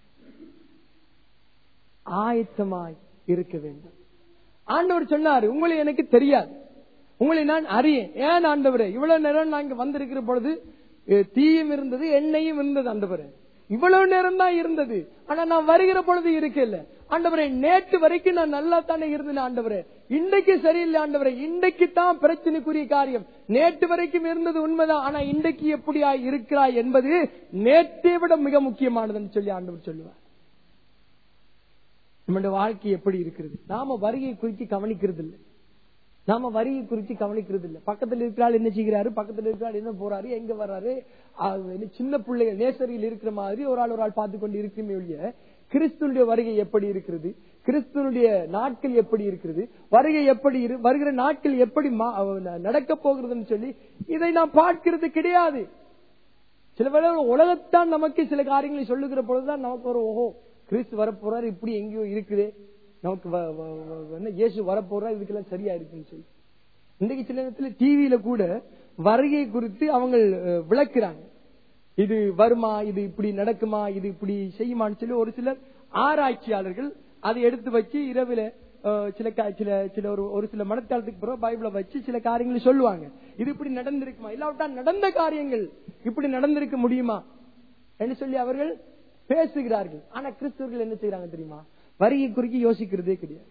ஆயத்தமாய் இருக்க வேண்டும் ஆண்டவர் சொன்னார் உங்களை எனக்கு தெரியாது உங்களை நான் அறியேன் ஏன் ஆண்டவரே இவ்வளவு நேரம் நாங்க வந்திருக்கிற பொழுது அஹ், தீயும் இருந்தது எண்ணெயும் இருந்தது ஆண்டவரே இவ்வளவு நேரம் தான் இருந்தது ஆனா நான் வருகிற பொழுது இருக்கல ஆண்டவரே நேற்று வரைக்கும் நான் நல்லா தானே இருந்தேன் ஆண்டவரே இன்றைக்கு சரியில்லை ஆண்டவரே இன்றைக்கு தான் பிரச்சனைக்குரிய காரியம் நேற்று வரைக்கும் இருந்தது உண்மைதான் ஆனா இன்றைக்கு எப்படியா இருக்கிறாய் என்பது நேற்றை விட மிக முக்கியமானதுன்னு சொல்லி ஆண்டவர் சொல்லுவார் நம்முடைய வாழ்க்கை எப்படி இருக்கிறது நாம வருகை குறித்து கவனிக்கிறது இல்லை நாம வரியை குறித்து கவனிக்கிறது இல்லை பக்கத்துல இருக்கிறாள் என்ன செய்கிறாரு பக்கத்துல இருக்கிறாள் என்ன போறாரு எங்க வர்றாரு ஆஹ் என்ன சின்ன பிள்ளைகள் நேசரியில் இருக்கிற மாதிரி ஒரு ஆள் ஒரு ஆள் பார்த்து கொண்டு இருக்குமே ஒழிய கிறிஸ்துனுடைய வருகை எப்படி இருக்கிறது கிறிஸ்துனுடைய நாட்கள் எப்படி இருக்கிறது வருகை எப்படி இரு வருகிற நாட்கள் எப்படி மா- நடக்க போகிறதுன்னு சொல்லி இதை நாம் பார்க்கிறது கிடையாது சில வேளை உலகத்தான் நமக்கு சில காரியங்களை சொல்லுகிற பொழுதுதான் நமக்கு ஒரு ஓஹோ கிறிஸ்து வரப்போறாரு இப்படி எங்கேயோ இருக்குதே நமக்கு வ- வ- வ- என்ன இயேசு வரப்போறாரு இதுக்கெல்லாம் சரியா இருக்குன்னு சொல்லி இன்றைக்கு சில நேரத்துல டிவியில கூட வருகை குறித்து அவங்க அஹ், விளக்குறாங்க இது வருமா இது இப்படி நடக்குமா இது இப்படி செய்யுமான்னு சொல்லி ஒரு சிலர் ஆராய்ச்சியாளர்கள் அதை எடுத்து வச்சு இரவுல அஹ், சில கா- சில சில ஒரு ஒரு சில மனத்தாளத்துக்கு பிறகு பைபிளை வச்சு சில காரியங்களை சொல்லுவாங்க இது இப்படி நடந்திருக்குமா இல்லாவிட்டா நடந்த காரியங்கள் இப்படி நடந்திருக்க முடியுமா என்று சொல்லி அவர்கள் பேசுகிறார்கள் ஆனா கிறிஸ்தவர்கள் என்ன செய்யறாங்க தெரியுமா வரியை குறித்து யோசிக்கிறதே கிடையாது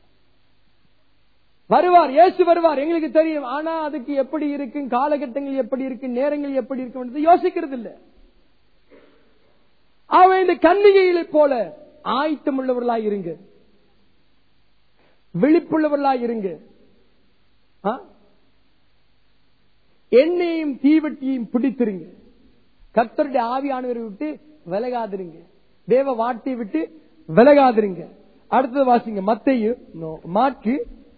வருவார் இயேசு வருவார் எங்களுக்கு தெரியும் ஆனா அதுக்கு எப்படி இருக்கும் காலகட்டங்கள் எப்படி இருக்கு நேரங்கள் எப்படி இருக்கும் யோசிக்கிறது இல்ல அவன் இந்த கன்னிகைகளை போல ஆயத்தம் உள்ளவர்களாய் இருங்க விழிப்புள்ளவர்களாய் இருங்க ஆ? எண்ணெயையும் தீவட்டியையும் பிடித்திருங்க கர்த்தருடைய ஆவியானவரை விட்டு விலகாதிருங்க தேவ வார்த்தையை விட்டு விலகாதிருங்க அடுத்தது வாசிங்க மத்தையு மாற்கு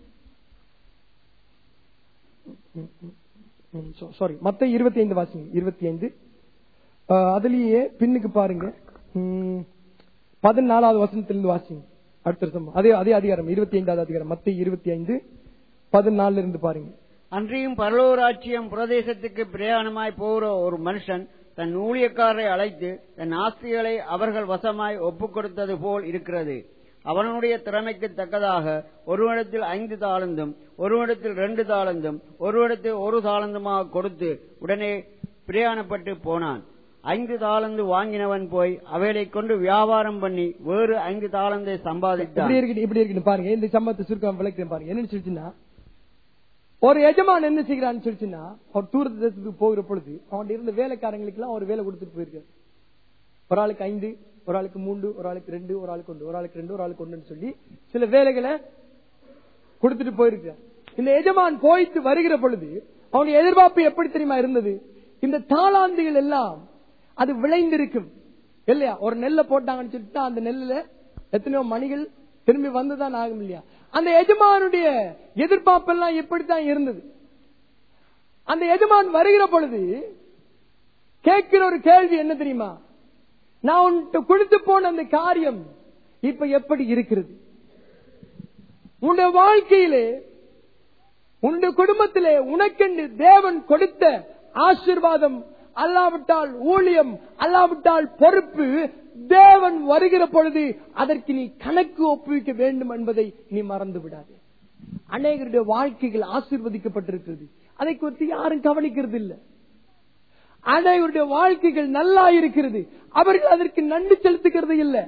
சாரி மத்த இருபத்தி ஐந்து வாசிங்க இருபத்தி ஐந்து அதுலயே பின்னுக்கு பாருங்க ம், பதினாலாவது வசனத்திலிருந்து வாசிங்க அடுத்த வருஷம் அதே அதே அதிகாரம் இருபத்தி ஐந்தாவது அதிகாரம் மத்த இருபத்தி ஐந்து பதினாலுல இருந்து பாருங்க அன்றியும் பரலோராட்சியம் பிரதேசத்துக்கு பிரயாணமாய் போகிற ஒரு மனுஷன் தன் ஊழியக்காரரை அழைத்து தன் ஆஸ்திகளை அவர்கள் வசமாய் ஒப்புக் கொடுத்தது போல் இருக்கிறது அவனுடைய திறமைக்கு தக்கதாக ஒருவனிடத்தில் ஐந்து தாளந்தும் ஒருவனிடத்தில் ரெண்டு தாளந்தும் ஒருவனிடத்தில் ஒரு தாளந்துமாக கொடுத்து உடனே பிரயாணப்பட்டு போனான் ஐந்து தாளந்து வாங்கினவன் போய் அவைகளை கொண்டு வியாபாரம் பண்ணி வேறு ஐந்து தாளந்தை இப்படி சம்பாதித்தான் இருக்கு இப்படி இருக்கு பாருங்க இந்த சம்பவத்தை சுருக்கம் விளக்கிறேன் பாருங்க என்னன்னு சொல்லிச்சுன்னா ஒரு எஜமான் என்ன செய்கிறான்னு சொல்லிச்சுன்னா அவர் தூர தேசத்துக்கு போகிற பொழுது அவன் இருந்த வேலைக்காரங்களுக்கு எல்லாம் ஒரு வேலை கொடுத்துட்டு போயிருக்காரு ஒரு ஆளுக்கு ஐந்து ஒரு ஆளுக்கு மூன்று ஒரு ஆளுக்கு ரெண்டு ஒரு ஆளுக்கு ஒன்று ஒரு ஆளுக்கு ரெண்டு ஒரு ஆளுக்கு ஒன்றுன்னு சொல்லி சில வேலைகளை கொடுத்துட்டு போயிருக்கார் இந்த எஜமான் போயிட்டு வருகிற பொழுது அவனுடைய எதிர்பார்ப்பு எப்படி தெரியுமா இருந்தது இந்த தாளாந்துகள் எல்லாம் அது விளைந்திருக்கும் இல்லையா ஒரு நெல்லை போட்டாங்கன்னு சொல்லிட்டு அந்த நெல்லுல எத்தனையோ மணிகள் திரும்பி வந்துதான் ஆகும் இல்லையா அந்த எஜமானுடைய எதிர்பார்ப்பெல்லாம் எப்படித்தான் இருந்தது அந்த எஜமான் வருகிற பொழுது கேட்கிற ஒரு கேள்வி என்ன தெரியுமா நான் உன்கிட்ட கொடுத்து போன அந்த காரியம் இப்ப எப்படி இருக்கிறது உன்னுடைய வாழ்க்கையிலே உன்னுடைய குடும்பத்திலே உனக்கென்று தேவன் கொடுத்த ஆசீர்வாதம் அல்லாவிட்டால் ஊழியம் அல்லாவிட்டால் பொறுப்பு தேவன் வருகிற பொழுது அதற்கு நீ கணக்கு ஒப்புவிக்க வேண்டும் என்பதை நீ மறந்து விடாதே அநேகருடைய வாழ்க்கைகள் ஆசீர்வதிக்கப்பட்டிருக்கிறது அதை குறித்து யாரும் கவனிக்கிறது இல்லை அனைவருடைய வாழ்க்கைகள் நல்லா இருக்கிறது அவர்கள் அதற்கு நன்றி செலுத்துகிறது இல்லை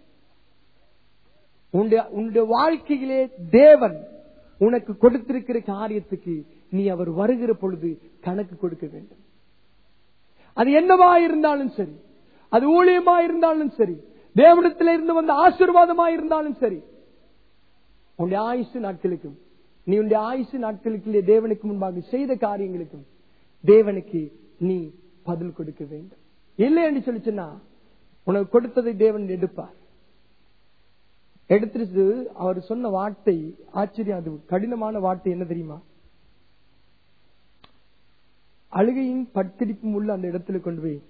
உன்னுடைய உன்னுடைய வாழ்க்கையிலே தேவன் உனக்கு கொடுத்திருக்கிற காரியத்துக்கு நீ அவர் வருகிற பொழுது கணக்கு கொடுக்க வேண்டும் அது என்னவா இருந்தாலும் சரி அது ஊழியமா இருந்தாலும் சரி தேவனத்தில் இருந்து வந்த ஆசீர்வாதமா இருந்தாலும் சரி உன்னுடைய ஆயுசு நாட்களுக்கும் நீ உன்னுடைய ஆயுசு நாட்களுக்கு தேவனுக்கு முன்பாக செய்த காரியங்களுக்கும் தேவனுக்கு நீ பதில் கொடுக்க வேண்டும் இல்லை என்று சொல்லி சொன்னா உனக்கு கொடுத்ததை தேவன் எடுப்பார் எடுத்துட்டு அவர் சொன்ன வார்த்தை ஆச்சரியம் அது கடினமான வார்த்தை என்ன தெரியுமா அழுகையும் பட்கடிப்பும் உள்ள அந்த இடத்துல கொண்டு போய்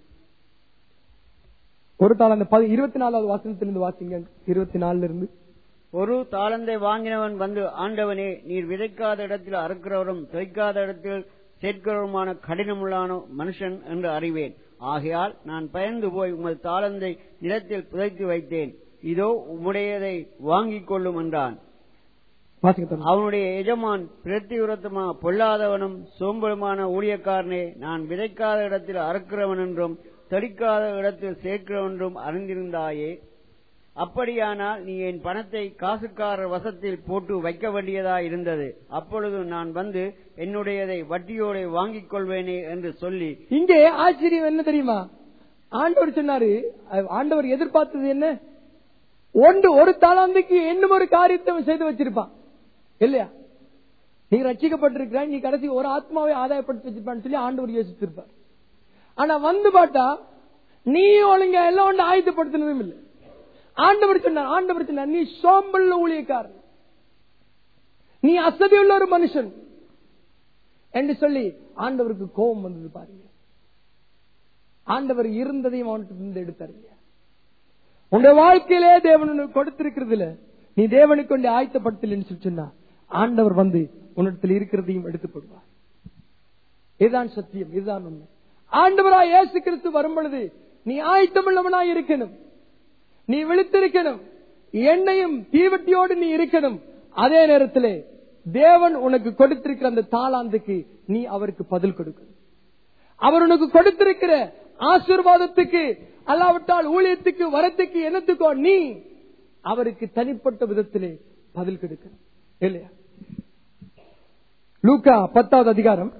ஒரு தாள் அந்த பதி- இருபத்தி நாலாவது வாசனத்திலிருந்து வாசிங்க இருபத்தி நாலுல இருந்து ஒரு தாளந்தை வாங்கினவன் வந்து ஆண்டவனே நீர் விதைக்காத இடத்தில் அறுக்கிறவரும் தைக்காத இடத்தில் சேர்க்கிறவருமான கடினமுள்ளான மனுஷன் என்று அறிவேன் ஆகையால் நான் பயந்து போய் உமது தாளந்தை நிலத்தில் புதைத்து வைத்தேன் இதோ உம்முடையதை வாங்கிக் கொள்ளும் என்றான் வாசிங்க தொடர்ந்து. அவனுடைய எஜமான் பிரத்தியுரத்தமா பொல்லாதவனும் சோம்பலுமான ஊழியக்காரனே நான் விதைக்காத இடத்தில் அறுக்கிறவன் என்றும் தெளிக்காத இடத்தில் சேர்க்கிறவன் என்றும் அறிந்திருந்தாயே அப்படியானால் நீ என் பணத்தை காசுக்காரர் வசத்தில் போட்டு வைக்க வேண்டியதா இருந்தது அப்பொழுது நான் வந்து என்னுடையதை வட்டியோட வாங்கிக் கொள்வேனே என்று சொல்லி இங்கே ஆச்சரியம் என்ன தெரியுமா ஆண்டவர் சொன்னாரு அஹ் ஆண்டவர் எதிர்பார்த்தது என்ன ஒன்று ஒரு தாளாந்துக்கு இன்னும் ஒரு காரியத்தை அவன் செய்து வச்சிருப்பான் இல்லையா நீ ரட்சிக்கப்பட்டிருக்கிற நீ கடைசி ஒரு ஆத்மாவை ஆதாயப்படுத்தி வச்சிருப்பான்னு சொல்லி ஆண்டவர் யோசிச்சிருப்பார் ஆனா வந்து பார்த்தா நீ ஒழுங்கா எல்லாம் ஒன்று ஆயத்தப்படுத்தினதும் இல்லை ஆண்டவர் சொன்னார் ஆண்டவர் சொன்னார் நீ சோம்பல்ல ஊழியக்காரன் நீ அசதியுள்ள ஒரு மனுஷன் என்று சொல்லி ஆண்டவருக்கு கோபம் வந்தது பாருங்க ஆண்டவர் இருந்ததையும் அவன்கிட்ட இருந்து எடுத்தாருங்க உன்னுடைய வாழ்க்கையிலே தேவன் உனக்கு கொடுத்திருக்கிறதுல நீ தேவனுக்கு கொண்டு ஆயத்தப்படுத்தலன்னு சொல்லி சொன்னா ஆண்டவர் வந்து உன்னிடத்தில் இருக்கிறதையும் எடுத்து போடுவார் இதுதான் சத்தியம் இதுதான் உண்மை ஆண்டவராய் இயேசு கிறிஸ்து வரும் பொழுது நீ ஆயத்தமுள்ளவனாய் இருக்கணும் நீ விழித்திருக்கணும் என்னையும் தீவட்டியோடு நீ இருக்கணும் அதே நேரத்திலே தேவன் உனக்கு கொடுத்திருக்கிற அந்த தாளாந்துக்கு நீ அவருக்கு பதில் கொடுக்கணும் அவர் உனக்கு கொடுத்திருக்கிற ஆசீர்வாதத்துக்கு அல்லாவிட்டால் ஊழியத்துக்கு வரத்துக்கு என்னத்துக்கோ நீ அவருக்கு தனிப்பட்ட விதத்திலே பதில் கொடுக்கணும் இல்லையா லூக்கா பத்தாவது அதிகாரம்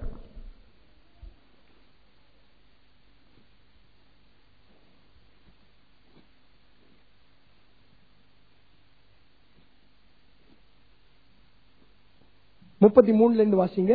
முப்பத்தி மூணுல இருந்து வாசிங்க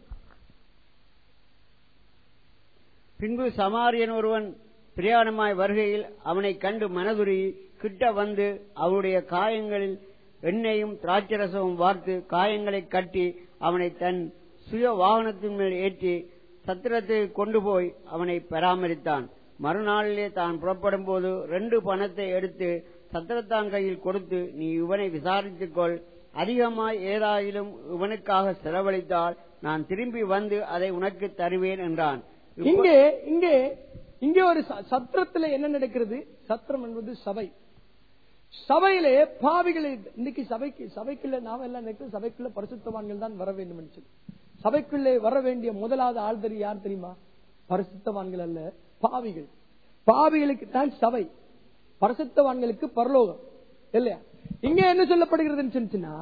பின்பு சமாரியன் ஒருவன் பிரயாணமாய் வருகையில் அவனை கண்டு மனதுருகி கிட்ட வந்து அவனுடைய காயங்களில் எண்ணெயும் திராட்சரசமும் வார்த்து காயங்களை கட்டி அவனை தன் சுய வாகனத்தின் மேல் ஏற்றி சத்திரத்தை கொண்டு போய் அவனை பராமரித்தான் மறுநாளிலே தான் புறப்படும் போது ரெண்டு பணத்தை எடுத்து சத்திரத்தான் கையில் கொடுத்து நீ இவனை விசாரித்துக் கொள் அதிகமாய் ஏதாயிலும் இவனுக்காக செலவழித்தால் நான் திரும்பி வந்து அதை உனக்கு தருவேன் என்றான் இங்கே இங்கே இங்கே ஒரு ச- சத்திரத்துல என்ன நடக்கிறது சத்திரம் என்பது சபை சபையிலே பாவிகளை இன்னைக்கு சபைக்கு சபைக்குள்ள நாம எல்லாம் நினைக்கிறோம் சபைக்குள்ள பரிசுத்தவான்கள் தான் வர வேண்டும் என்று சொல்லி சபைக்குள்ளே வர வேண்டிய முதலாவது ஆள் தெரியும் யார் தெரியுமா பரிசுத்தவான்கள் அல்ல பாவிகள் பாவிகளுக்கு தான் சபை பரிசுத்தவான்களுக்கு பரலோகம் இல்லையா இங்க என்ன சொல்லப்படுகிறதுன்னு சொன்னா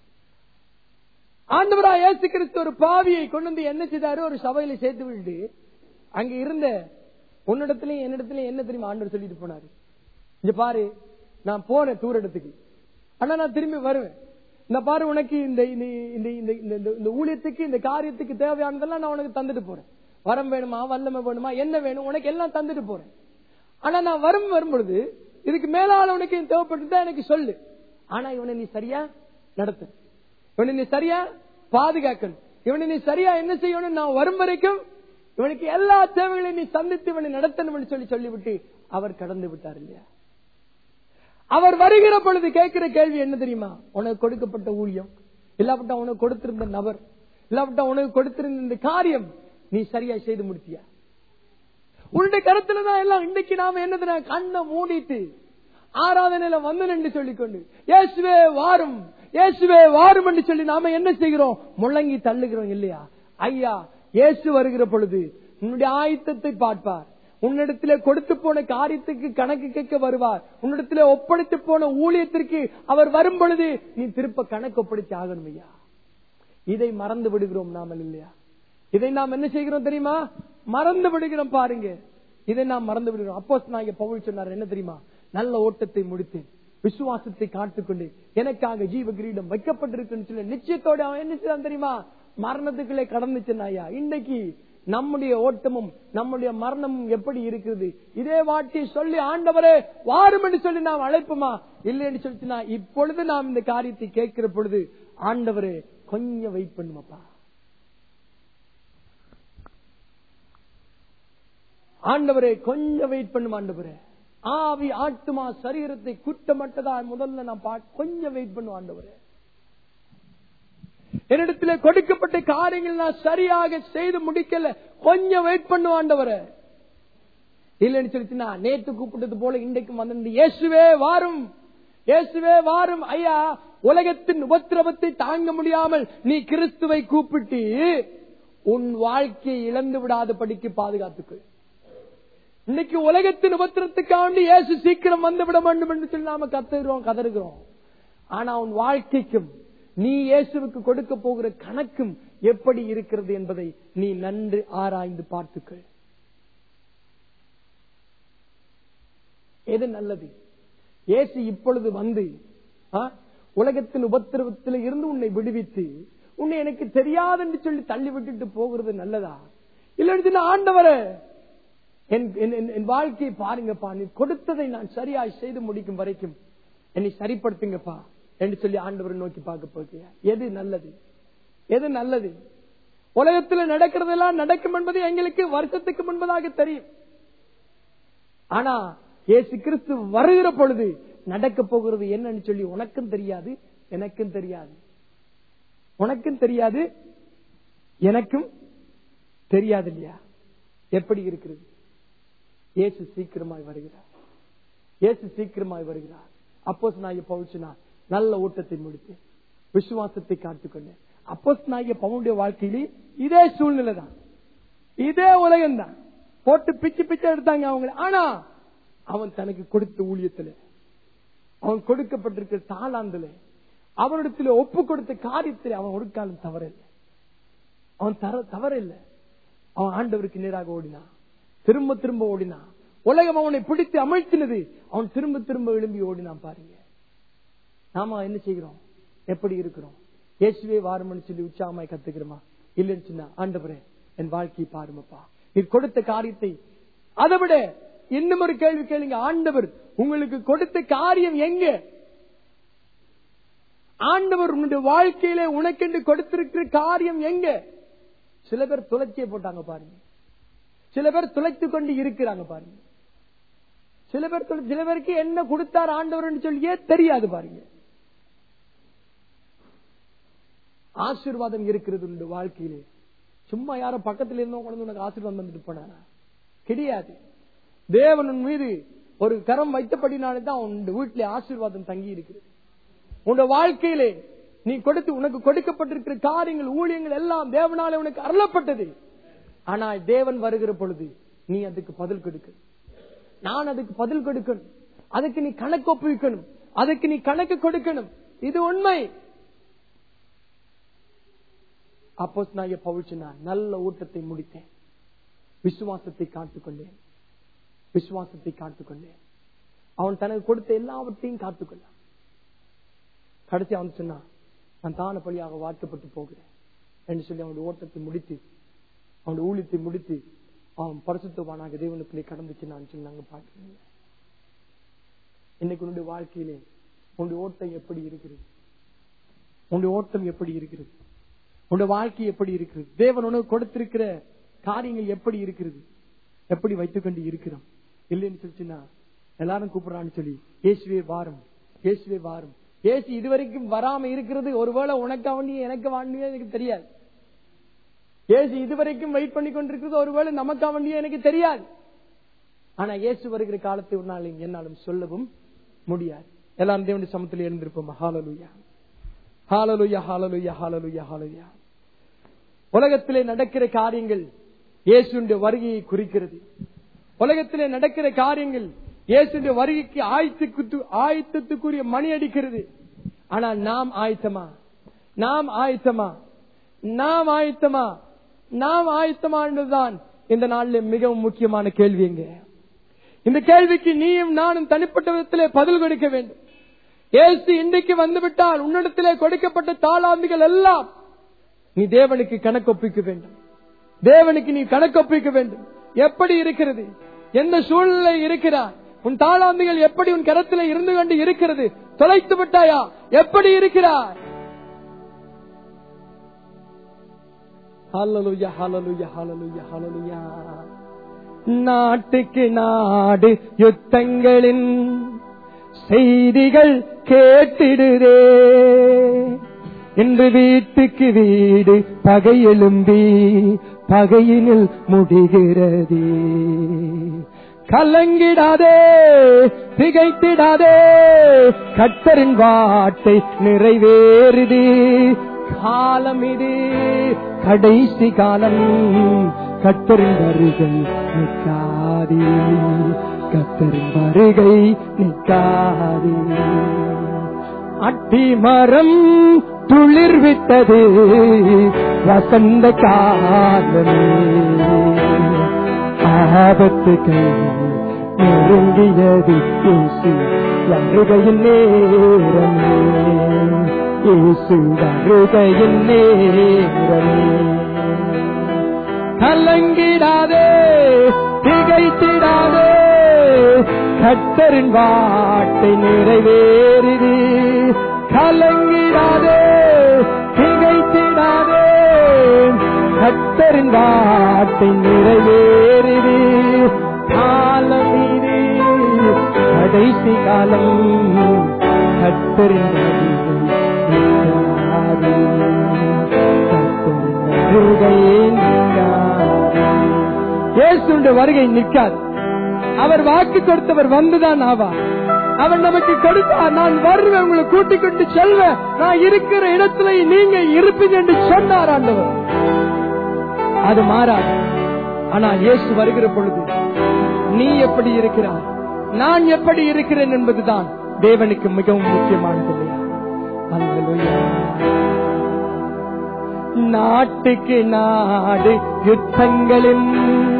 ஆண்டவரா இயேசு கிறிஸ்து ஒரு பாவியை கொண்டு வந்து என்ன செய்தாரு ஒரு சபையில சேர்த்து விட்டு அங்க இருந்த உன்னிடத்திலயும் என்னிடத்திலயும் என்ன தெரியுமா ஆண்டவர் சொல்லிட்டு போனாரு இங்க பாரு நான் போனேன் தூர இடத்துக்கு ஆனா நான் திரும்பி வருவேன் இந்த பாரு உனக்கு இந்த இந்த இந்த இந்த இந்த- இந்த- இந்த ஊழியத்துக்கு இந்த காரியத்துக்கு தேவையானதெல்லாம் நான் உனக்கு தந்துட்டு போறேன் வரம் வேணுமா வல்லமை வேணுமா என்ன வேணும் உனக்கு எல்லாம் தந்துட்டு போறேன் ஆனா நான் வரும் வரும்பொழுது இதுக்கு மேலால உனக்கு தேவைப்பட்டு எனக்கு சொல்லு ஆனா இவனை நீ சரியா நடத்து இவனை நீ சரியா பாதுகாக்கணும் இவனை நீ சரியா என்ன செய்யணும் நான் வரும் வரைக்கும் இவனுக்கு எல்லா தேவைகளையும் நீ சந்தித்து இவனை நடத்தணும் சொல்லி சொல்லிவிட்டு அவர் கடந்து விட்டார் இல்லையா அவர் வருகிற பொழுது கேட்கிற கேள்வி என்ன தெரியுமா உனக்கு கொடுக்கப்பட்ட ஊழியம் இல்லாவிட்டா உனக்கு கொடுத்திருந்த நபர் இல்லாவிட்டா உனக்கு கொடுத்திருந்த இந்த காரியம் நீ சரியா செய்து முடித்தியா உன்னுடைய கருத்துலதான் எல்லாம் இன்னைக்கு நாம என்னதுன்னா கண்ணை மூடிட்டு ஆராதனையில வந்து நின்று சொல்லிக்கொண்டு இயேசுவே வாரும் இயேசுவே வாரும் என்று சொல்லி நாம என்ன செய்கிறோம் முழங்கி தள்ளுகிறோம் இல்லையா ஐயா இயேசு வருகிற பொழுது உன்னுடைய ஆயத்தத்தை பார்ப்பார் உன்னிடத்திலே கொடுத்து போன காரியத்துக்கு கணக்கு கேட்க வருவார் உன்னிடத்திலே ஒப்படைத்து போன ஊழியத்திற்கு அவர் வரும் பொழுது நீ திருப்ப கணக்கு ஒப்படைச்சு ஆகணும் ஐயா இதை மறந்து விடுகிறோம் நாமல் இல்லையா இதை நாம் என்ன செய்கிறோம் தெரியுமா மறந்து விடுகிறோம் பாருங்க இதை நாம் மறந்து விடுகிறோம் அப்போ நான் பவுல் சொன்னார் என்ன தெரியுமா நல்ல ஓட்டத்தை முடித்தேன் விசுவாசத்தை காத்துக்கொண்டு எனக்காக ஜீவ கிரீடம் வைக்கப்பட்டிருக்குன்னு சொல்லி நிச்சயத்தோட அவன் என்ன செய்தான் தெரியுமா மரணத்துக்குள்ளே கடந்துச்சுனாயா இன்னைக்கு நம்முடைய ஓட்டமும் நம்முடைய மரணமும் எப்படி இருக்குது இதே வாட்டி சொல்லி ஆண்டவரே வாரும் என்று சொல்லி நாம் அழைப்போமா இல்லைன்னு சொல்லிச்சுனா இப்பொழுது நாம் இந்த காரியத்தை கேட்கிற பொழுது ஆண்டவரே கொஞ்சம் வெயிட் பண்ணுமப்பா ஆண்டவரே கொஞ்சம் வெயிட் பண்ணும் ஆண்டவரே ஆவி ஆட்டுமா சரீரத்தை குட்டமட்டதா முதல்ல நான் பா கொஞ்சம் வெயிட் பண்ணும் ஆண்டவரே என்னிடத்துல கொடுக்கப்பட்ட காரியங்கள் நான் சரியாக செய்து முடிக்கல கொஞ்சம் வெயிட் பண்ணு ஆண்டவரே இல்லைன்னு சொல்லிச்சுன்னா நேத்து கூப்பிட்டது போல இன்றைக்கு வந்து இயேசுவே வாரும் இயேசுவே வாரும் ஐயா உலகத்தின் உபத்திரவத்தை தாங்க முடியாமல் நீ கிறிஸ்துவை கூப்பிட்டு உன் வாழ்க்கையை இழந்து விடாத படிக்கு பாதுகாத்துக்கு இன்னைக்கு உலகத்தின் உபத்திரத்துக்காண்டி இயேசு சீக்கிரம் வந்து விட வேண்டும் என்று சொல்லி நாம கத்துகிறோம் கதறுகிறோம் ஆனா உன் வாழ்க்கைக்கும் நீ இயேசுவுக்கு கொடுக்க போகிற கணக்கும் எப்படி இருக்கிறது என்பதை நீ நன்று ஆராய்ந்து பார்த்துக்கள் எது நல்லது இயேசு இப்பொழுது வந்து ஆ, உலகத்தின் உபத்திரவத்தில் இருந்து உன்னை விடுவித்து உன்னை எனக்கு தெரியாது என்று சொல்லி தள்ளி விட்டுட்டு போகிறது நல்லதா இல்லைன்னு ஆண்டவரே என் என்- என்- என் வாழ்க்கையை பாருங்கப்பா நீ கொடுத்ததை நான் சரியாய் செய்து முடிக்கும் வரைக்கும் என்னை சரிப்படுத்துங்கப்பா என்று சொல்லி ஆண்டவரை நோக்கி பார்க்க போகியா எது நல்லது எது நல்லது உலகத்துல நடக்கிறதெல்லாம் நடக்கும் என்பது எங்களுக்கு வருஷத்துக்கு முன்பதாக தெரியும் ஆனா இயேசு கிறிஸ்து வருகிற பொழுது நடக்க போகிறது என்னன்னு சொல்லி உனக்கும் தெரியாது எனக்கும் தெரியாது உனக்கும் தெரியாது எனக்கும் தெரியாது இல்லையா எப்படி இருக்கிறது இயேசு சீக்கிரமாய் வருகிறார் இயேசு சீக்கிரமாய் வருகிறார் அப்போஸ் நாய பவுச்சுனா நல்ல ஊட்டத்தை முடித்தேன் விசுவாசத்தை காத்துக்கொண்டேன் அப்போஸ் நாய பவுனுடைய வாழ்க்கையிலே இதே சூழ்நிலை தான் இதே உலகம் தான் போட்டு பிச்சு பிச்சு எடுத்தாங்க அவங்க ஆனா அவன் தனக்கு கொடுத்த ஊழியத்துல அவன் கொடுக்கப்பட்டிருக்கிற தாளாந்துல அவனிடத்துல ஒப்பு கொடுத்த காரியத்தில் அவன் ஒரு காலம் தவறில்லை அவன் தர தவறில்லை அவன் ஆண்டவருக்கு நேராக ஓடினான் திரும்ப திரும்ப ஓடினான் உலகம் அவனை பிடித்து அமிழ்த்தினது அவன் திரும்ப திரும்ப எழும்பி ஓடினான் பாருங்க நாம என்ன செய்கிறோம் எப்படி இருக்கிறோம் இயேசுவே வாரும்னு சொல்லி உற்சாகமாய் கத்துக்கிறோமா இல்லைன்னு சொன்னா ஆண்டவரே என் வாழ்க்கையை பாருமப்பா நீர் கொடுத்த காரியத்தை அதை விட இன்னும் ஒரு கேள்வி கேளுங்க ஆண்டவர் உங்களுக்கு கொடுத்த காரியம் எங்க ஆண்டவர் உன்னுடைய வாழ்க்கையில உனக்கென்று கொடுத்திருக்கிற காரியம் எங்க சில பேர் துளைச்சியை போட்டாங்க பாருங்க சில பேர் துளைத்துக் கொண்டு இருக்கிறாங்க பாருங்க சில பேர் துளை- சில பேருக்கு என்ன கொடுத்தார் ஆண்டவர் சொல்லியே தெரியாது பாருங்க ஆசீர்வாதம் இருக்கிறது உண்டு வாழ்க்கையிலே சும்மா யாரோ பக்கத்துல இருந்தோம் கொண்டு வந்து உனக்கு ஆசீர்வாதம் வந்துட்டு போனானா கிடையாது தேவன் உன் மீது ஒரு கரம் வைத்தபடினாலே தான் உன் வீட்டிலே ஆசீர்வாதம் தங்கி இருக்கிறது உன் வாழ்க்கையிலே நீ கொடுத்து உனக்கு கொடுக்கப்பட்டிருக்கிற காரியங்கள் ஊழியங்கள் எல்லாம் தேவனாலே உனக்கு அருளப்பட்டது ஆனால் தேவன் வருகிற பொழுது நீ அதுக்கு பதில் கொடுக்க நான் அதுக்கு பதில் கொடுக்கணும் அதுக்கு நீ கணக்கு ஒப்புவிக்கணும் அதுக்கு நீ கணக்கு கொடுக்கணும் இது உண்மை அப்போ நான் பவுச்சுனா நல்ல ஊட்டத்தை முடித்தேன் விசுவாசத்தை காத்துக்கொண்டேன் விசுவாசத்தை காத்துக்கொண்டேன் அவன் தனக்கு கொடுத்த எல்லாவற்றையும் காத்துக்கொண்டான் கடைசி அவன் சொன்னான் நான் தான பழியாக வார்க்கப்பட்டு போகிறேன் என்று சொல்லி அவனுடைய ஓட்டத்தை முடித்து அவனுடைய ஊழியத்தை முடித்து அவன் பரிசுத்தவானாக தேவனுக்குள்ளே கடந்துச்சு நான் சொல்லி நாங்க பார்க்கிறேன் இன்னைக்கு உன்னுடைய வாழ்க்கையிலே உன்னுடைய ஓட்டம் எப்படி இருக்கிறது உன்னுடைய ஓட்டம் எப்படி இருக்கிறது உன்னுடைய வாழ்க்கை எப்படி இருக்கிறது தேவன் உனக்கு கொடுத்திருக்கிற காரியங்கள் எப்படி இருக்கிறது எப்படி வைத்துக்கொண்டு இருக்கிறோம் இல்லைன்னு சொல்லிச்சுன்னா எல்லாரும் கூப்பிடுறான்னு சொல்லி இயேசுவே வாரம் இயேசுவே வாரம் இயேசு இதுவரைக்கும் வராம இருக்கிறது ஒருவேளை உனக்கு வேண்டிய எனக்கு வேண்டிய எனக்கு தெரியாது இயேசு இதுவரைக்கும் வெயிட் பண்ணி கொண்டிருக்கிறது ஒருவேளை நமக்கு வேண்டிய எனக்கு தெரியாது ஆனா இயேசு வருகிற காலத்தை உன்னாலும் என்னாலும் சொல்லவும் முடியாது எல்லாரும் தேவனுடைய சமத்தில் எழுந்திருப்போம் ஹாலலுயா ஹாலலுயா ஹாலலுயா ஹாலலுயா ஹாலலுயா உலகத்திலே நடக்கிற காரியங்கள் இயேசுடைய வருகையை குறிக்கிறது உலகத்திலே நடக்கிற காரியங்கள் இயேசுடைய வருகைக்கு ஆயத்துக்கு ஆயத்தத்துக்குரிய மணி அடிக்கிறது ஆனால் நாம் ஆயத்தமா நாம் ஆயத்தமா நாம் ஆயத்தமா நாம் ஆயத்தமா என்றுதான் இந்த நாளில் மிகவும் முக்கியமான கேள்வி எங்க இந்த கேள்விக்கு நீயும் நானும் தனிப்பட்ட விதத்திலே பதில் கொடுக்க வேண்டும் ஏசு இன்றைக்கு வந்துவிட்டால் உன்னிடத்திலே கொடுக்கப்பட்ட தாளாந்துகள் எல்லாம் நீ தேவனுக்கு கணக்கொப்பிக்க வேண்டும் தேவனுக்கு நீ கணக்கொப்பிக்க வேண்டும் எப்படி இருக்கிறது எந்த சூழ்நிலை இருக்கிறார் உன் தாளாந்துகள் எப்படி உன் கரத்தில் இருந்து கொண்டு இருக்கிறது தொலைத்து விட்டாயா எப்படி இருக்கிறார் ஹalleluya ஹalleluya ஹalleluya ஹalleluya நாட்டுக்கு நாடு யுத்தங்களின் செய்திகள் கேட்டிடுதே இன்று வீட்டுக்கு வீடு பகை எழும்பி பகையினில் முடிகிறது கலங்கிடாதே திகைத்திடாதே கத்தரின் வாட்டை நிறைவேறுது காலம் இது கடைசி காலம் கத்தரின் வருகை நிற்காதே கத்தரின் வருகை நிற்காதே அட்டி மரம் துளிர்விட்டது வசந்த காலமே ஆபத்துகள் நெருங்கியது இயேசு வருகையின் நேரமே இயேசு வருகையின் நேரமே கலங்கிடாதே திகைத்திடாதே கத்தரின் வாட்டை நிறைவேறுது கலங்கிடாதே திகைத்திடாதே கத்தரின் வாட்டை நிறைவேறுது காலம் இது கடைசி காலம் கத்தரின் இயேசுடைய வருகை நிற்காது அவர் வாக்கு கொடுத்தவர் வந்துதான் ஆவார் அவர் நமக்கு கொடுத்தார் நான் வருவேன் உங்களை கூட்டிக் கொண்டு செல்வேன் நான் இருக்கிற இடத்துல நீங்க இருப்பீங்க என்று சொன்னார் ஆண்டவர் அது மாறாது ஆனா இயேசு வருகிற பொழுது நீ எப்படி இருக்கிறாய் நான் எப்படி இருக்கிறேன் என்பதுதான் தேவனுக்கு மிகவும் முக்கியமானது இல்லையா அல்லேலூயா. நாட்டுக்கு நாடு யுத்தங்களின்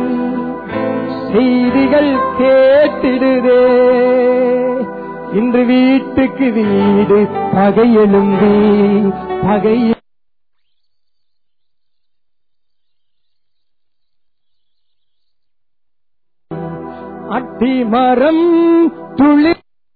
செய்திகள் கேட்டிடுதே இன்று வீட்டுக்கு வீடு பகை எழும்பி பகை அட்டி மரம் துளி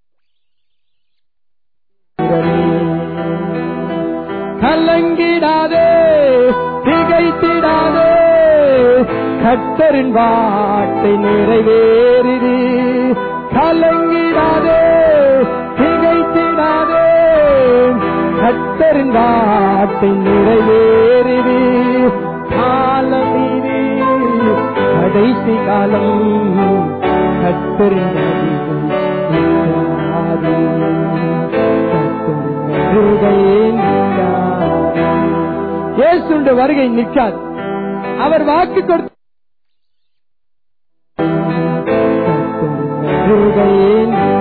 கலங்கிடாதே திகைத்திடாதே கத்தரின் வாட்டை நிறைவேறுது கலங்கிடாதே திகைத்திடாதே கத்தரின் வாட்டை நிறைவேறுது காலம் இது கடைசி காலம் கத்தரின் வருகை இயேசுடைய வருகை நிற்காது அவர் வாக்கு கொடுத்த வருகை